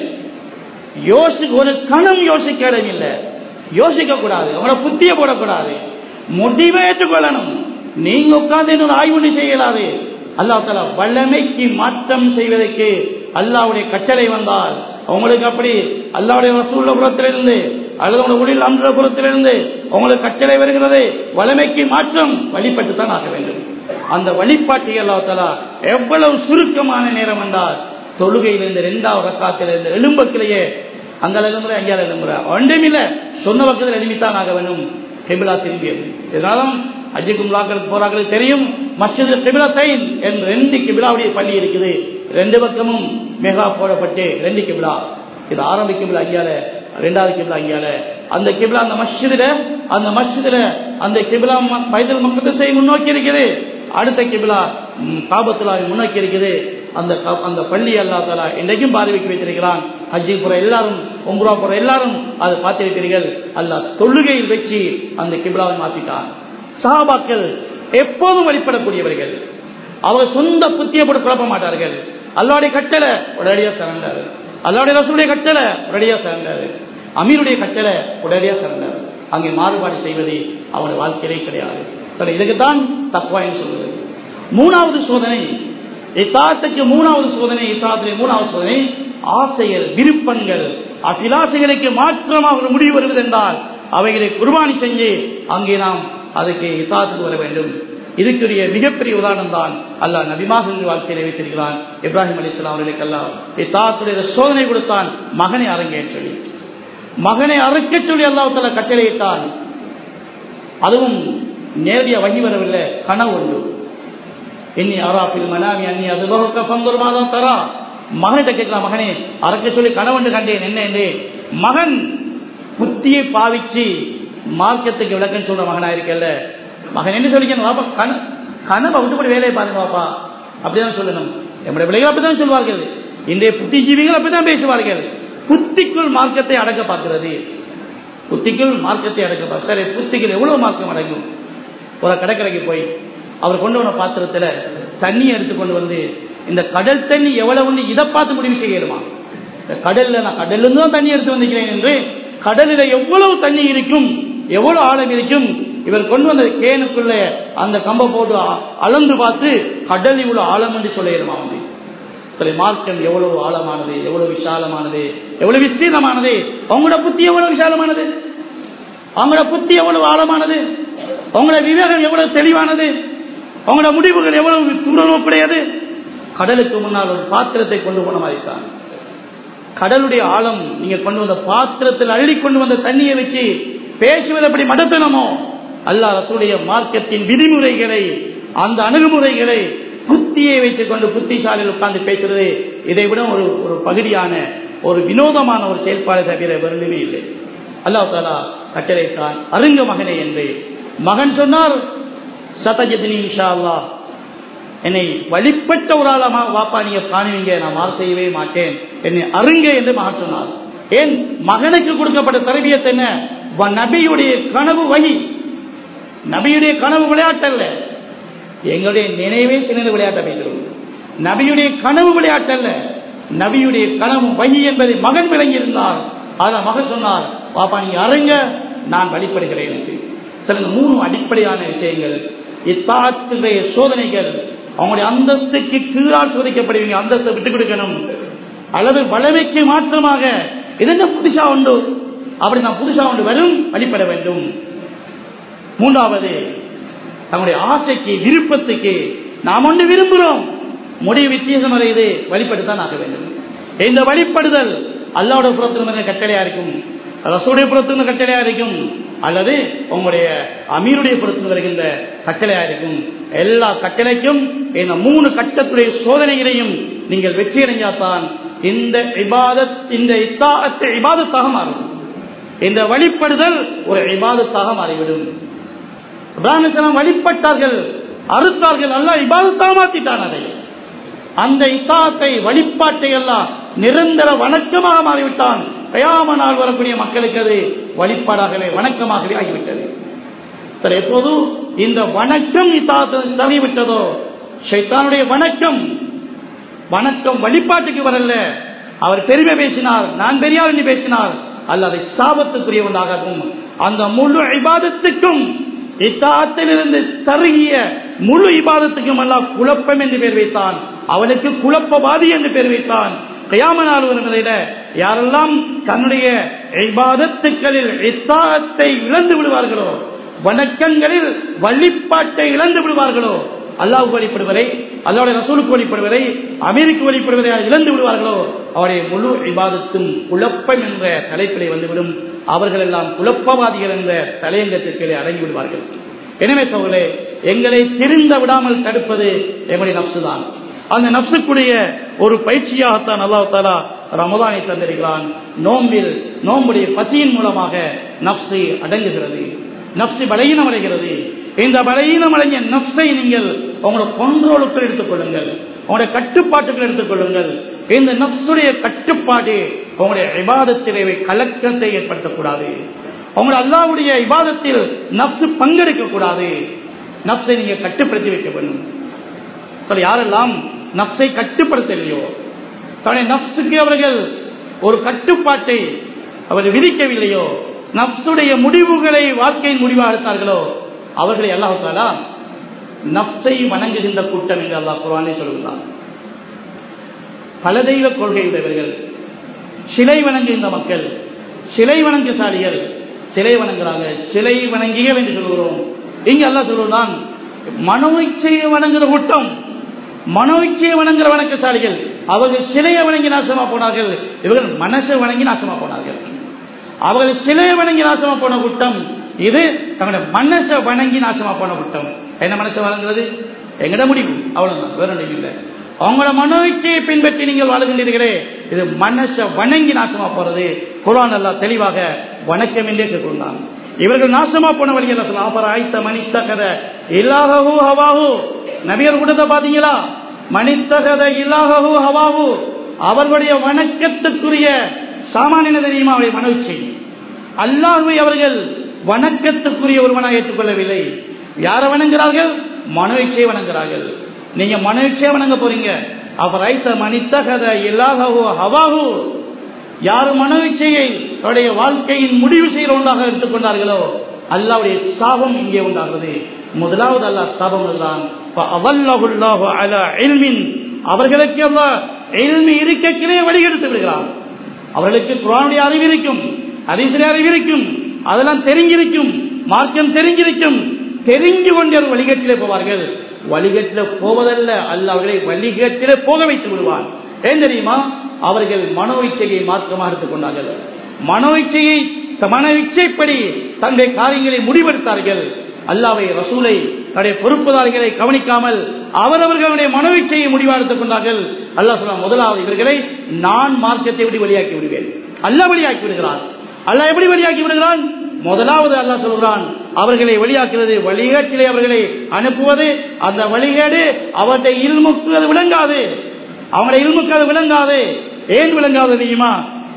யோசி ஒரு கணம் யோசிக்க இடம் இல்லை யோசிக்க கூடாது அவங்கள புத்திய போடக்கூடாது முடிவை ஏற்றுக்கொள்ளணும் நீங்க உட்கார்ந்து இன்னொரு ஆய்வு செய்யலாது அல்லா தலா வல்லமைக்கு மாற்றம் செய்வதற்கு அல்லாவுடைய கட்டளை வந்தால் உங்களுக்கு அப்படி அல்லாவுடைய வசூல புறத்திலிருந்து அல்லது உங்களுடைய உடல் அன்ற புறத்திலிருந்து உங்களுக்கு கட்டளை வருகிறது வலிமைக்கு மாற்றம் வழிபட்டு தான் ஆக வேண்டும் அந்த வழிபாட்டை அல்லாஹலா எவ்வளவு சுருக்கமான நேரம் என்றால் தொழுகையிலிருந்து இரண்டாவது ரக்காத்திலிருந்து எலும்பக்கிலேயே அந்த எழும்புற அங்கேயால எழும்புற ஒன்றுமில்ல சொன்ன பக்கத்தில் எழுமித்தான் ஆக வேண்டும் கெபிலா திரும்பியது இதனாலும் அஜி கும்லாக்களுக்கு போறாங்களுக்கு தெரியும் மஸ்ஜித் கிபிலா தைன் என்று ரெண்டு கிபிலாவுடைய பள்ளி இருக்குது ரெண்டு பக்கமும் மெகா போடப்பட்டு ரெண்டு கிபிலா இது ஆரம்ப கிபிலா அங்கேயால ரெண்டாவது கிபிலா அங்கேயால அந்த கிபிலா அந்த மஸ்ஜிதுல அந்த மஸ்ஜிதுல அந்த கிபிலா பைதல் மக்கத்தை முன்னோக்கி இருக்குது அடுத்த கிபிலா காபத்துலாவை முன்னோக்கி இருக்குது அந்த அந்த பள்ளி அல்லா தலா இன்றைக்கும் பார்வைக்கு வைத்திருக்கிறான் ஹஜ்ஜி புற எல்லாரும் ஒம்புரா புற எல்லாரும் அதை பார்த்திருக்கிறீர்கள் அல்லா தொழுகையில் வச்சு அந்த கிபிலாவை மாற்றிட்டான் சஹாபாக்கள் எப்போதும் வழிபடக்கூடியவர்கள் அவர் சொந்த புத்தியை போட்டு குழப்ப மாட்டார்கள் அல்லாவுடைய கட்டளை உடனடியாக திறந்தார் அல்லாவுடைய ரசூடைய கட்டளை உடனடியாக திறந்தார் அமீருடைய கட்டளை உடனடியாக திறந்தார் அங்கே மாறுபாடு செய்வது அவனுடைய வாழ்க்கையிலே கிடையாது சரி இதுக்குத்தான் தக்குவா என்று சொல்வது மூணாவது சோதனை இத்தாத்துக்கு மூணாவது சோதனை இத்தாத்திலே மூணாவது சோதனை ஆசைகள் விருப்பங்கள் அபிலாசைகளுக்கு மாற்றமாக ஒரு முடிவு வருவது என்றால் அவைகளை குர்பானி செஞ்சு அங்கே நாம் அதுக்கு இத்தாத்துக்கு வர வேண்டும் இதுக்குரிய மிகப்பெரிய உதாரணம் தான் அல்லாஹ் நபிமாக வாழ்க்கையில வைத்திருக்கிறான் இப்ராஹிம் அலி இஸ்லாம் அவர்களுக்கு அல்லா இத்தாத்துடைய சோதனை கொடுத்தான் மகனை அரங்கேற்ற சொல்லி மகனை அறுக்க சொல்லி அல்லாஹால கட்டளையிட்டான் அதுவும் நேரடிய வகி வரவில்லை கனவு உண்டு இன்னி அராப்பில் மனாமி அன்னி அது பந்தர் மாதம் தரா மகனிட்ட கேட்கலாம் மகனே அறக்க சொல்லி கணவன் கண்டேன் என்ன என்று மகன் புத்தியை பாவிச்சு மார்க்கத்துக்கு விளக்கம் சொல்ற மகனா இருக்கல்ல மகன் என்ன சொல்லிக்கணும் வாப்பா கண கனவை விட்டுப்படி வேலையை பாருங்க வாப்பா அப்படிதான் சொல்லணும் நம்முடைய பிள்ளைகள் அப்படிதான் சொல்வார்கள் இன்றைய புத்திஜீவிகள் அப்படிதான் பேசுவார்கள் புத்திக்குள் மார்க்கத்தை அடக்க பார்க்கிறது புத்திக்குள் மார்க்கத்தை அடக்க பார்க்க சரி புத்திக்குள் எவ்வளவு மார்க்கம் அடங்கும் ஒரு கடற்கரைக்கு போய் அவர் கொண்டு வந்த பாத்திரத்துல தண்ணியை எடுத்து கொண்டு வந்து இந்த கடல் தண்ணி எவ்வளவுன்னு இதை பார்த்து முடிவு செய்யணுமா இந்த கடல்ல நான் கடல்ல இருந்து தான் தண்ணி எடுத்து வந்திருக்கிறேன் என்று கடலில் எவ்வளவு தண்ணி இருக்கும் எவ்வளவு ஆழம் இருக்கும் இவர் கொண்டு வந்த கேனுக்குள்ள அந்த கம்பை போட்டு அளந்து பார்த்து கடல் இவ்வளவு ஆழம் என்று சொல்லிடுமா வந்து சரி மார்க்கம் எவ்வளவு ஆழமானது எவ்வளவு விசாலமானது எவ்வளவு விஸ்தீர்ணமானது அவங்களோட புத்தி எவ்வளவு விசாலமானது அவங்களோட புத்தி எவ்வளவு ஆழமானது அவங்களோட விவேகம் எவ்வளவு தெளிவானது அவங்களோட முடிவுகள் எவ்வளவு துணர்வுடையது கடலுக்கு முன்னால் ஒரு பாத்திரத்தை கொண்டு போன மாதிரி தான் கடலுடைய ஆழம் நீங்க கொண்டு வந்த பாத்திரத்தில் அள்ளி கொண்டு வந்த தண்ணியை வச்சு பேசுவது எப்படி மடத்தனமோ அல்லா ரசூடைய மார்க்கத்தின் விதிமுறைகளை அந்த அணுகுமுறைகளை புத்தியை வைத்துக் கொண்டு புத்திசாலியில் உட்கார்ந்து பேசுறது இதை விட ஒரு ஒரு பகுதியான ஒரு வினோதமான ஒரு செயல்பாடு தவிர வேறுமே இல்லை அல்லாஹ் தாலா கட்டளைத்தான் அருங்க மகனே என்று மகன் சொன்னார் சதஜதினி இன்ஷா அல்லா என்னை வழிபட்ட ஒரு ஆளமா வாப்பா நீங்க காணுவீங்க நான் மாறு செய்யவே மாட்டேன் என்னை அருங்க என்று மகன் சொன்னார் ஏன் மகனுக்கு கொடுக்கப்பட்ட தரபியத் என்ன நபியுடைய கனவு வகி நபியுடைய கனவு விளையாட்டல்ல எங்களுடைய நினைவே சிறந்த விளையாட்டை வைக்கிறோம் நபியுடைய கனவு விளையாட்டல்ல நபியுடைய கனவு வகி என்பதை மகன் விளங்கியிருந்தார் அதான் மகன் சொன்னார் பாப்பா நீ அருங்க நான் வழிபடுகிறேன் சில மூணு அடிப்படையான விஷயங்கள் இத்தாத்துடைய சோதனைகள் அவங்களுடைய அந்தஸ்துக்கு கீழால் சோதிக்கப்படுவீங்க அந்தஸ்தை விட்டுக் கொடுக்கணும் அல்லது வளமைக்கு மாற்றமாக இதென்ன புதுசா உண்டு அப்படி நான் புதுசா உண்டு வரும் வழிபட வேண்டும் மூன்றாவது தங்களுடைய ஆசைக்கு விருப்பத்துக்கு நாம் ஒன்று விரும்புகிறோம் முடிவு வித்தியாசம் அடையுது வழிபட்டுத்தான் ஆக வேண்டும் இந்த வழிபடுதல் அல்லாவோட புறத்திலிருந்து கட்டளையா இருக்கும் ரசோடைய புறத்திலிருந்து கட்டளையா இருக்கும் அல்லது உங்களுடைய அமீருடைய புறத்திலிருந்து வருகின்ற கட்டளையா இருக்கும் எல்லா கட்டளைக்கும் இந்த மூணு கட்டத்துடைய சோதனைகளையும் நீங்கள் வெற்றி அடைஞ்சாதான் இந்த இபாதத் இந்த இத்தாத்தை இபாதத்தாக மாறும் இந்த வழிபடுதல் ஒரு இபாதத்தாக மாறிவிடும் இப்ராஹிம் வழிபட்டார்கள் அறுத்தார்கள் அல்ல இபாதத்தாக மாத்திட்டான் அதை அந்த இத்தாத்தை வழிபாட்டை எல்லாம் நிரந்தர வணக்கமாக மாறிவிட்டான் கயாம நாள் வரக்கூடிய மக்களுக்கு அது வழிபாடாகவே வணக்கமாகவே ஆகிவிட்டது சரி எப்போது இந்த வணக்கம் இத்தாத்து தவிவிட்டதோ சைத்தானுடைய வணக்கம் வணக்கம் வழிபாட்டுக்கு வரல அவர் பெருமை பேசினார் நான் பெரியார் என்று பேசினார் அல்ல அதை சாபத்துக்குரியவனாகவும் அந்த முழு இபாதத்துக்கும் இத்தாத்திலிருந்து தருகிய முழு இபாதத்துக்கும் எல்லாம் குழப்பம் என்று பேர் வைத்தான் அவனுக்கு குழப்பவாதி என்று பேர் வைத்தான் கயாமனால் ஒரு நிலையில யாரெல்லாம் தன்னுடைய இபாதத்துக்களில் இத்தாத்தை இழந்து விடுவார்களோ வணக்கங்களில் வழிபாட்டை இழந்து விடுவார்களோ அல்லாவுக்கு வழிபடுவதை அல்லாவுடைய ரசூலுக்கு வழிபடுவதை அமெரிக்க வழிபடுவதை இழந்து விடுவார்களோ அவருடைய முழு இபாதத்தும் குழப்பம் என்ற தலைப்பிலே வந்துவிடும் அவர்கள் எல்லாம் குழப்பவாதிகள் என்ற தலையங்கத்திற்கே அடங்கி விடுவார்கள் எனவே சோழே எங்களை திருந்த விடாமல் தடுப்பது எங்களுடைய நப்சுதான் அந்த நப்சுக்குடைய ஒரு பயிற்சியாகத்தான் அல்லா தாலா ரமதானை தந்திருக்கிறான் நோம்பில் நோம்புடைய பசியின் மூலமாக நப்சை அடங்குகிறது நப்சு பலகீனம் அடைகிறது இந்த பலகீனம் அடைஞ்ச நப்சை நீங்கள் உங்களோட கொண்டோலுக்குள் எடுத்துக் கொள்ளுங்கள் உங்களுடைய கட்டுப்பாட்டுக்குள் எடுத்துக் கொள்ளுங்கள் இந்த நப்சுடைய கட்டுப்பாடு உங்களுடைய விவாதத்திலே கலக்கத்தை ஏற்படுத்தக்கூடாது உங்களுடைய அல்லாவுடைய விவாதத்தில் நப்சு பங்கெடுக்க கூடாது நப்சை நீங்க கட்டுப்படுத்தி வைக்க வேண்டும் சரி யாரெல்லாம் நப்சை கட்டுப்படுத்தலையோ தன்னுடைய நப்சுக்கு அவர்கள் ஒரு கட்டுப்பாட்டை அவர் விதிக்கவில்லையோ நப்சுடைய முடிவுகளை வாழ்க்கையின் முடிவாக எடுத்தார்களோ அவர்களை அல்லாஹாலா நப்சை வணங்குகின்ற கூட்டம் என்று அல்லாஹ் குரானே சொல்லுகிறார் பல தெய்வ கொள்கை உடையவர்கள் சிலை வணங்குகின்ற மக்கள் சிலை வணங்குசாலிகள் சிலை வணங்குறாங்க சிலை வணங்கிகள் என்று சொல்கிறோம் இங்க அல்லா சொல்லுதான் மனோ இச்சையை வணங்குற கூட்டம் மனோ இச்சையை வணங்குற வணக்கசாலிகள் அவர்கள் சிலையை வணங்கி நாசமா போனார்கள் இவர்கள் மனசை வணங்கி நாசமா போனார்கள் அவர்கள் சிலையை வணங்கி நாசமா போன கூட்டம் இது தங்களுடைய மனசை வணங்கி நாசமா போன விட்டோம் என்ன மனசை வணங்குறது எங்கட முடிவு அவ்வளவுதான் வேற ஒன்றும் இல்லை அவங்களோட மனோ இச்சையை பின்பற்றி நீங்கள் வாழ்கின்றீர்களே இது மனசை வணங்கி நாசமா போறது குரான் எல்லாம் தெளிவாக வணக்கம் என்றே கேட்கிறான் இவர்கள் நாசமா போன வழியில் அப்புறம் ஆய்த்த மணித்தகத இல்லாகவோ ஹவாஹு நபியர் கூட்டத்தை பாத்தீங்களா மணித்தகத இல்லாகவோ ஹவாஹு அவர்களுடைய வணக்கத்துக்குரிய சாமானிய தெரியுமா அவருடைய மனோ இச்சை அல்லாஹுவை அவர்கள் வணக்கத்துக்குரிய ஒருவனாக ஏற்றுக்கொள்ளவில்லை யாரை வணங்குகிறார்கள் மனோ இச்சையை வணங்குகிறார்கள் நீங்க மனோ இச்சையை வணங்க போறீங்க அவர் ஐத்த மனித்தகத இல்லாகவோ ஹவாஹு யார் மனோ இச்சையை அவருடைய வாழ்க்கையின் முடிவு செய்கிற ஒன்றாக எடுத்துக்கொண்டார்களோ அல்லாவுடைய சாபம் இங்கே உண்டாகிறது முதலாவது அல்லாஹ் சாபம் தான் அவர்களுக்கு அல்லாஹ் எல்மி இருக்கக்கிலே வழிகெடுத்து விடுகிறான் அவர்களுக்கு குரானுடைய அறிவு இருக்கும் அதிசய அறிவு இருக்கும் அதெல்லாம் தெரிஞ்சிருக்கும் மார்க்கம் தெரிஞ்சிருக்கும் தெரிஞ்சு கொண்டு அவர் வழிகட்டிலே போவார்கள் வழிகட்டில போவதல்ல அல்ல அவர்களை வழிகட்டிலே போக வைத்து விடுவார் ஏன் தெரியுமா அவர்கள் மனோ இச்சையை மார்க்கமாக எடுத்துக் கொண்டார்கள் மனோ இச்சையை மன இச்சைப்படி தன்னுடைய காரியங்களை முடிவெடுத்தார்கள் அல்லாவை ரசூலை தன்னுடைய பொறுப்புதாரிகளை கவனிக்காமல் அவரவர்களுடைய மனோ இச்சையை முடிவாக எடுத்துக் கொண்டார்கள் அல்லா சொல்ல முதலாவது இவர்களை நான் மார்க்கத்தை விட்டு வெளியாக்கி விடுவேன் அல்ல வெளியாக்கி விடுகிறான் அல்ல எப்படி வெளியாக்கி விடுகிறான் முதலாவது அல்லா சொல்கிறான் அவர்களை வெளியாக்குறது வழிகேட்டிலே அவர்களை அனுப்புவது அந்த வழிகேடு அவருடைய இருமுக்கு அது விளங்காது அவங்களுடைய இருமுக்கு அது விளங்காது ஏன் விளங்காது தெரியுமா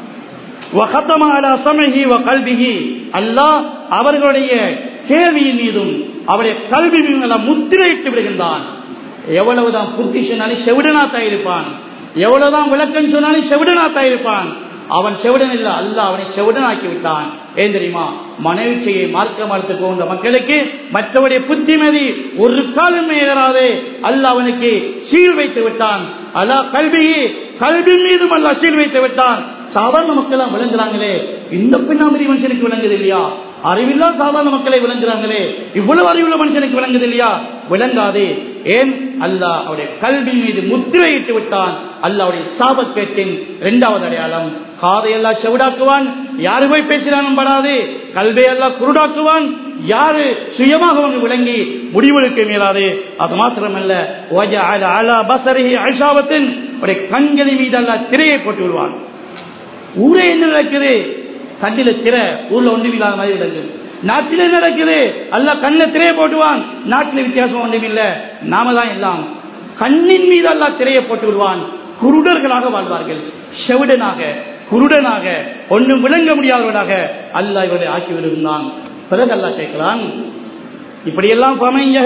அல்லாஹ் அவர்களுடைய கேள்வியின் மீதும் அவருடைய கல்வி மீதும் முத்திரையிட்டு விடுகின்றான் எவ்வளவுதான் புத்தி சொன்னாலும் செவிடனாத்தா இருப்பான் எவ்வளவுதான் விளக்கம் சொன்னாலும் செவிடனாத்தா இருப்பான் அவன் செவிடன் இல்ல அல்ல அவனை செவிடனாக்கி விட்டான் ஏன் தெரியுமா மனைவிச்சையை மார்க்க மறுத்து போகின்ற மக்களுக்கு மற்றவருடைய புத்திமதி ஒரு காலம் ஏறாது அல்ல அவனுக்கு சீல் வைத்து விட்டான் அல்ல கல்வியை கல்வி மீதும் அல்ல சீல் வைத்து விட்டான் சாதாரண மக்கள் விளங்குறாங்களே இந்த பின்னாமரி மனுஷனுக்கு விளங்குது இல்லையா அறிவில்லா சாதாரண மக்களை விளங்குறாங்களே இவ்வளவு அறிவுள்ள மனுஷனுக்கு விளங்குது இல்லையா விளங்காதே ஏன் அல்லாஹ் அவருடைய கல்வி மீது முத்திரையிட்டு விட்டான் அல்லாஹ் அவருடைய சாபக்கேட்டின் இரண்டாவது அடையாளம் காதையெல்லாம் செவிடாக்குவான் யாரு போய் பேசினாலும் படாது கல்வியெல்லாம் குருடாக்குவான் யாரு சுயமாக வந்து விளங்கி முடிவெடுக்க மேலாது அது மாத்திரமல்ல ஐஷாவத்தின் கண்களின் மீது அல்ல திரையை போட்டு விடுவான் ஊரே என்ன நடக்குது கண்ணில திரை ஊர்ல ஒன்றும் இல்லாத மாதிரி நடக்குது நாட்டில என்ன நடக்குது அல்ல கண்ண திரையை போட்டுவான் நாட்டில் வித்தியாசம் ஒன்றும் இல்லை நாம தான் எல்லாம் கண்ணின் மீது அல்ல திரையை போட்டு விடுவான் குருடர்களாக வாழ்வார்கள் செவிடனாக குருடனாக ஒன்றும் விளங்க முடியாதவனாக அல்ல இவரை ஆக்கி விடுகிறான் பிறகு அல்லா கேட்கிறான் இப்படியெல்லாம்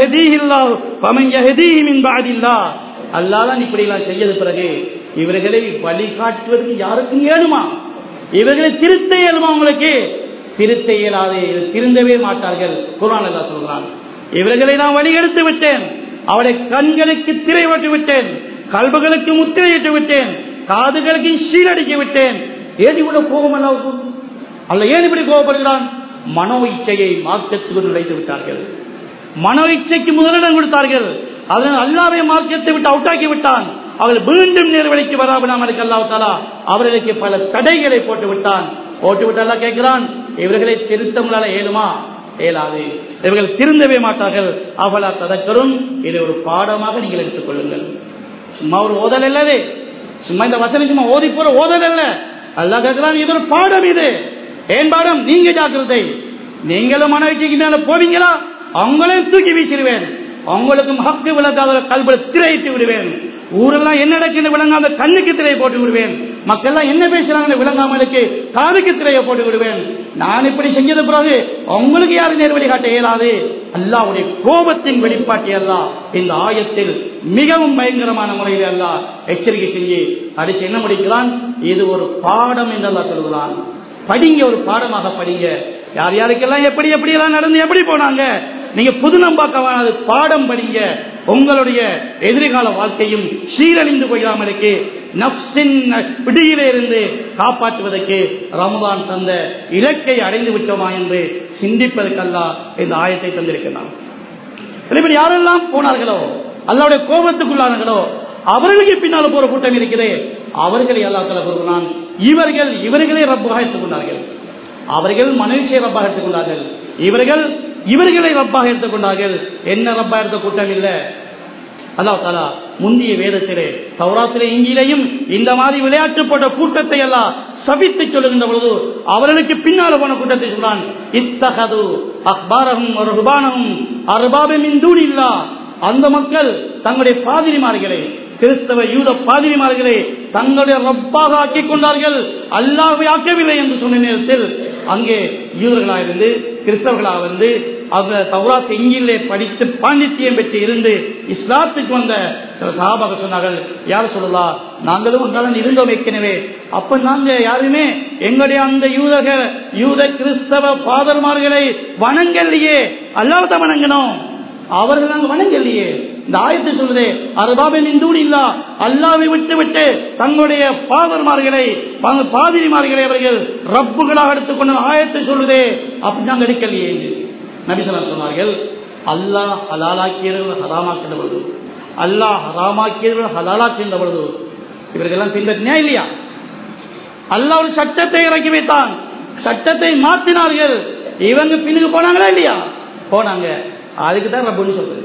அல்லாதான் இப்படி எல்லாம் செய்யது பிறகு இவர்களை வழிகாட்டுவதற்கு யாருக்கும் ஏழுமா இவர்களை திருத்த இயலுமா உங்களுக்கு திருத்த இயலாது திருந்தவே மாட்டார்கள் குரான் அல்லா சொல்கிறான் இவர்களை நான் வழிகெடுத்து விட்டேன் அவருடைய கண்களுக்கு திரை ஓட்டு விட்டேன் கல்புகளுக்கு முத்திரையிட்டு விட்டேன் காதுகளுக்கு சீரடிக்க விட்டேன் ஏன் இவ்வளவு கோபம் அல்லாவுக்கு அல்ல ஏன் இப்படி கோபப்படுகிறான் மனோ இச்சையை மார்க்கத்துக்கு நுழைத்து விட்டார்கள் மனோ இச்சைக்கு முதலிடம் கொடுத்தார்கள் அதனால் அல்லாவை மார்க்கத்தை விட்டு அவுட்டாக்கி விட்டான் அவர்கள் மீண்டும் நேர்வழிக்கு வராமல் நமக்கு அல்லாவுத்தாலா அவர்களுக்கு பல தடைகளை போட்டு விட்டான் போட்டு விட்டாலா கேட்கிறான் இவர்களை திருத்த முன்னால ஏழுமா இயலாது இவர்கள் திருந்தவே மாட்டார்கள் அவளா ததக்கரும் இதை ஒரு பாடமாக நீங்கள் எடுத்துக் கொள்ளுங்கள் சும்மா ஒரு ஓதல் இல்லது சும்மா இந்த வசனம் சும்மா ஓதி போற ஓதல் அல்ல அல்லா கேட்கிறான் இது ஒரு பாடம் இது ஏன் பாடம் நீங்க ஜாக்கிரதை நீங்களும் மனவீச்சுக்கு மேல போவீங்களா அவங்களையும் தூக்கி வீசிடுவேன் அவங்களுக்கும் ஹக்கு விளக்காத கல்வில திரையிட்டு விடுவேன் ஊரெல்லாம் என்ன நடக்குன்னு விளங்காத கண்ணுக்கு திரையை போட்டு விடுவேன் மக்கள் எல்லாம் என்ன பேசுறாங்கன்னு விளங்காமலுக்கு காதுக்கு திரையை போட்டு விடுவேன் நான் இப்படி செஞ்சது பிறகு உங்களுக்கு யாரும் நேர் வழிகாட்ட இயலாது அல்லாவுடைய கோபத்தின் வெளிப்பாட்டை அல்ல இந்த ஆயத்தில் மிகவும் பயங்கரமான முறையில் அல்ல எச்சரிக்கை செஞ்சு அடிச்சு என்ன முடிக்கிறான் இது ஒரு பாடம் என்று அல்லா சொல்கிறான் படிங்க ஒரு பாடமாக படிங்க யார் யாருக்கெல்லாம் எப்படி எப்படி எல்லாம் நடந்து எப்படி போனாங்க நீங்க புது நம்பாக்கவானது பாடம் படிங்க உங்களுடைய எதிர்கால வாழ்க்கையும் சீரழிந்து போயிடாமலுக்கு நப்சின் பிடியில இருந்து காப்பாற்றுவதற்கு ரமதான் தந்த இலக்கை அடைந்து விட்டோமா என்று சிந்திப்பதற்கல்லா இந்த ஆயத்தை தந்திருக்கிறான் இப்படி யாரெல்லாம் போனார்களோ அல்லாவுடைய கோபத்துக்குள்ளானார்களோ அவர்களுக்கு பின்னால் போற கூட்டம் இருக்கிறே அவர்களை அல்லா தலா கூறுகிறான் இவர்கள் இவர்களே ரப்பாக எடுத்துக் கொண்டார்கள் அவர்கள் மனுஷிய ரப்பாக எடுத்துக் கொண்டார்கள் இவர்கள் இவர்களை ரப்பாக எடுத்துக்கொண்டார்கள் என்ன ரப்பா எடுத்த கூட்டம் இல்லை அல்லாஹ் தாலா முந்தைய வேதத்திலே தௌராத்திலே இங்கிலேயும் இந்த மாதிரி விளையாட்டு போட்ட கூட்டத்தை எல்லாம் சபித்து சொல்லுகின்ற பொழுது அவர்களுக்கு பின்னால போன கூட்டத்தை சொல்றான் இத்தகது அக்பாரகும் ருபானகும் அருபாபின் இல்லா அந்த மக்கள் தங்களுடைய பாதிரிமார்களை கிறிஸ்தவ யூத பாதிரிமார்களை தங்களுடைய ரப்பாக ஆக்கிக் கொண்டார்கள் அல்லாவை ஆக்கவில்லை என்று சொன்ன நேரத்தில் அங்கே யூதர்களாக இருந்து கிறிஸ்தவர்களாக வந்து அந்த தௌராத் இங்கிலே படித்து பாண்டித்தியம் பெற்று இருந்து இஸ்லாத்துக்கு வந்த சில சகாபாக சொன்னார்கள் யார் சொல்லலாம் நாங்களும் ஒன்றாலும் இருந்தோம் ஏற்கனவே அப்ப நாங்க யாருமே எங்களுடைய அந்த யூதக யூத கிறிஸ்தவ பாதர்மார்களை வணங்கலையே அல்லாத வணங்கணும் அவர்கள் நாங்கள் வணங்கலையே இந்த ஆயத்தை சொல்லுதே அருபாபின் இந்தூடி இல்லா அல்லாவை விட்டு விட்டு தங்களுடைய பாதர்மார்களை பாதிரிமார்களை அவர்கள் ரப்புகளாக எடுத்துக்கொண்ட ஆயத்தை சொல்லுதே அப்படி நாங்கள் எடுக்கலையே நபிசலா சொன்னார்கள் அல்லாஹ் ஹலாலாக்கியவர்கள் ஹராமாக்கின்ற பொழுது அல்லாஹ் ஹராமாக்கியவர்கள் ஹலாலாக்கின்ற பொழுது இவர்களெல்லாம் பின்பற்றினா இல்லையா அல்லாஹ் ஒரு சட்டத்தை இறக்கி வைத்தான் சட்டத்தை மாற்றினார்கள் இவங்க பின்னுக்கு போனாங்களா இல்லையா போனாங்க அதுக்கு தான் ரப்புன்னு சொல்றது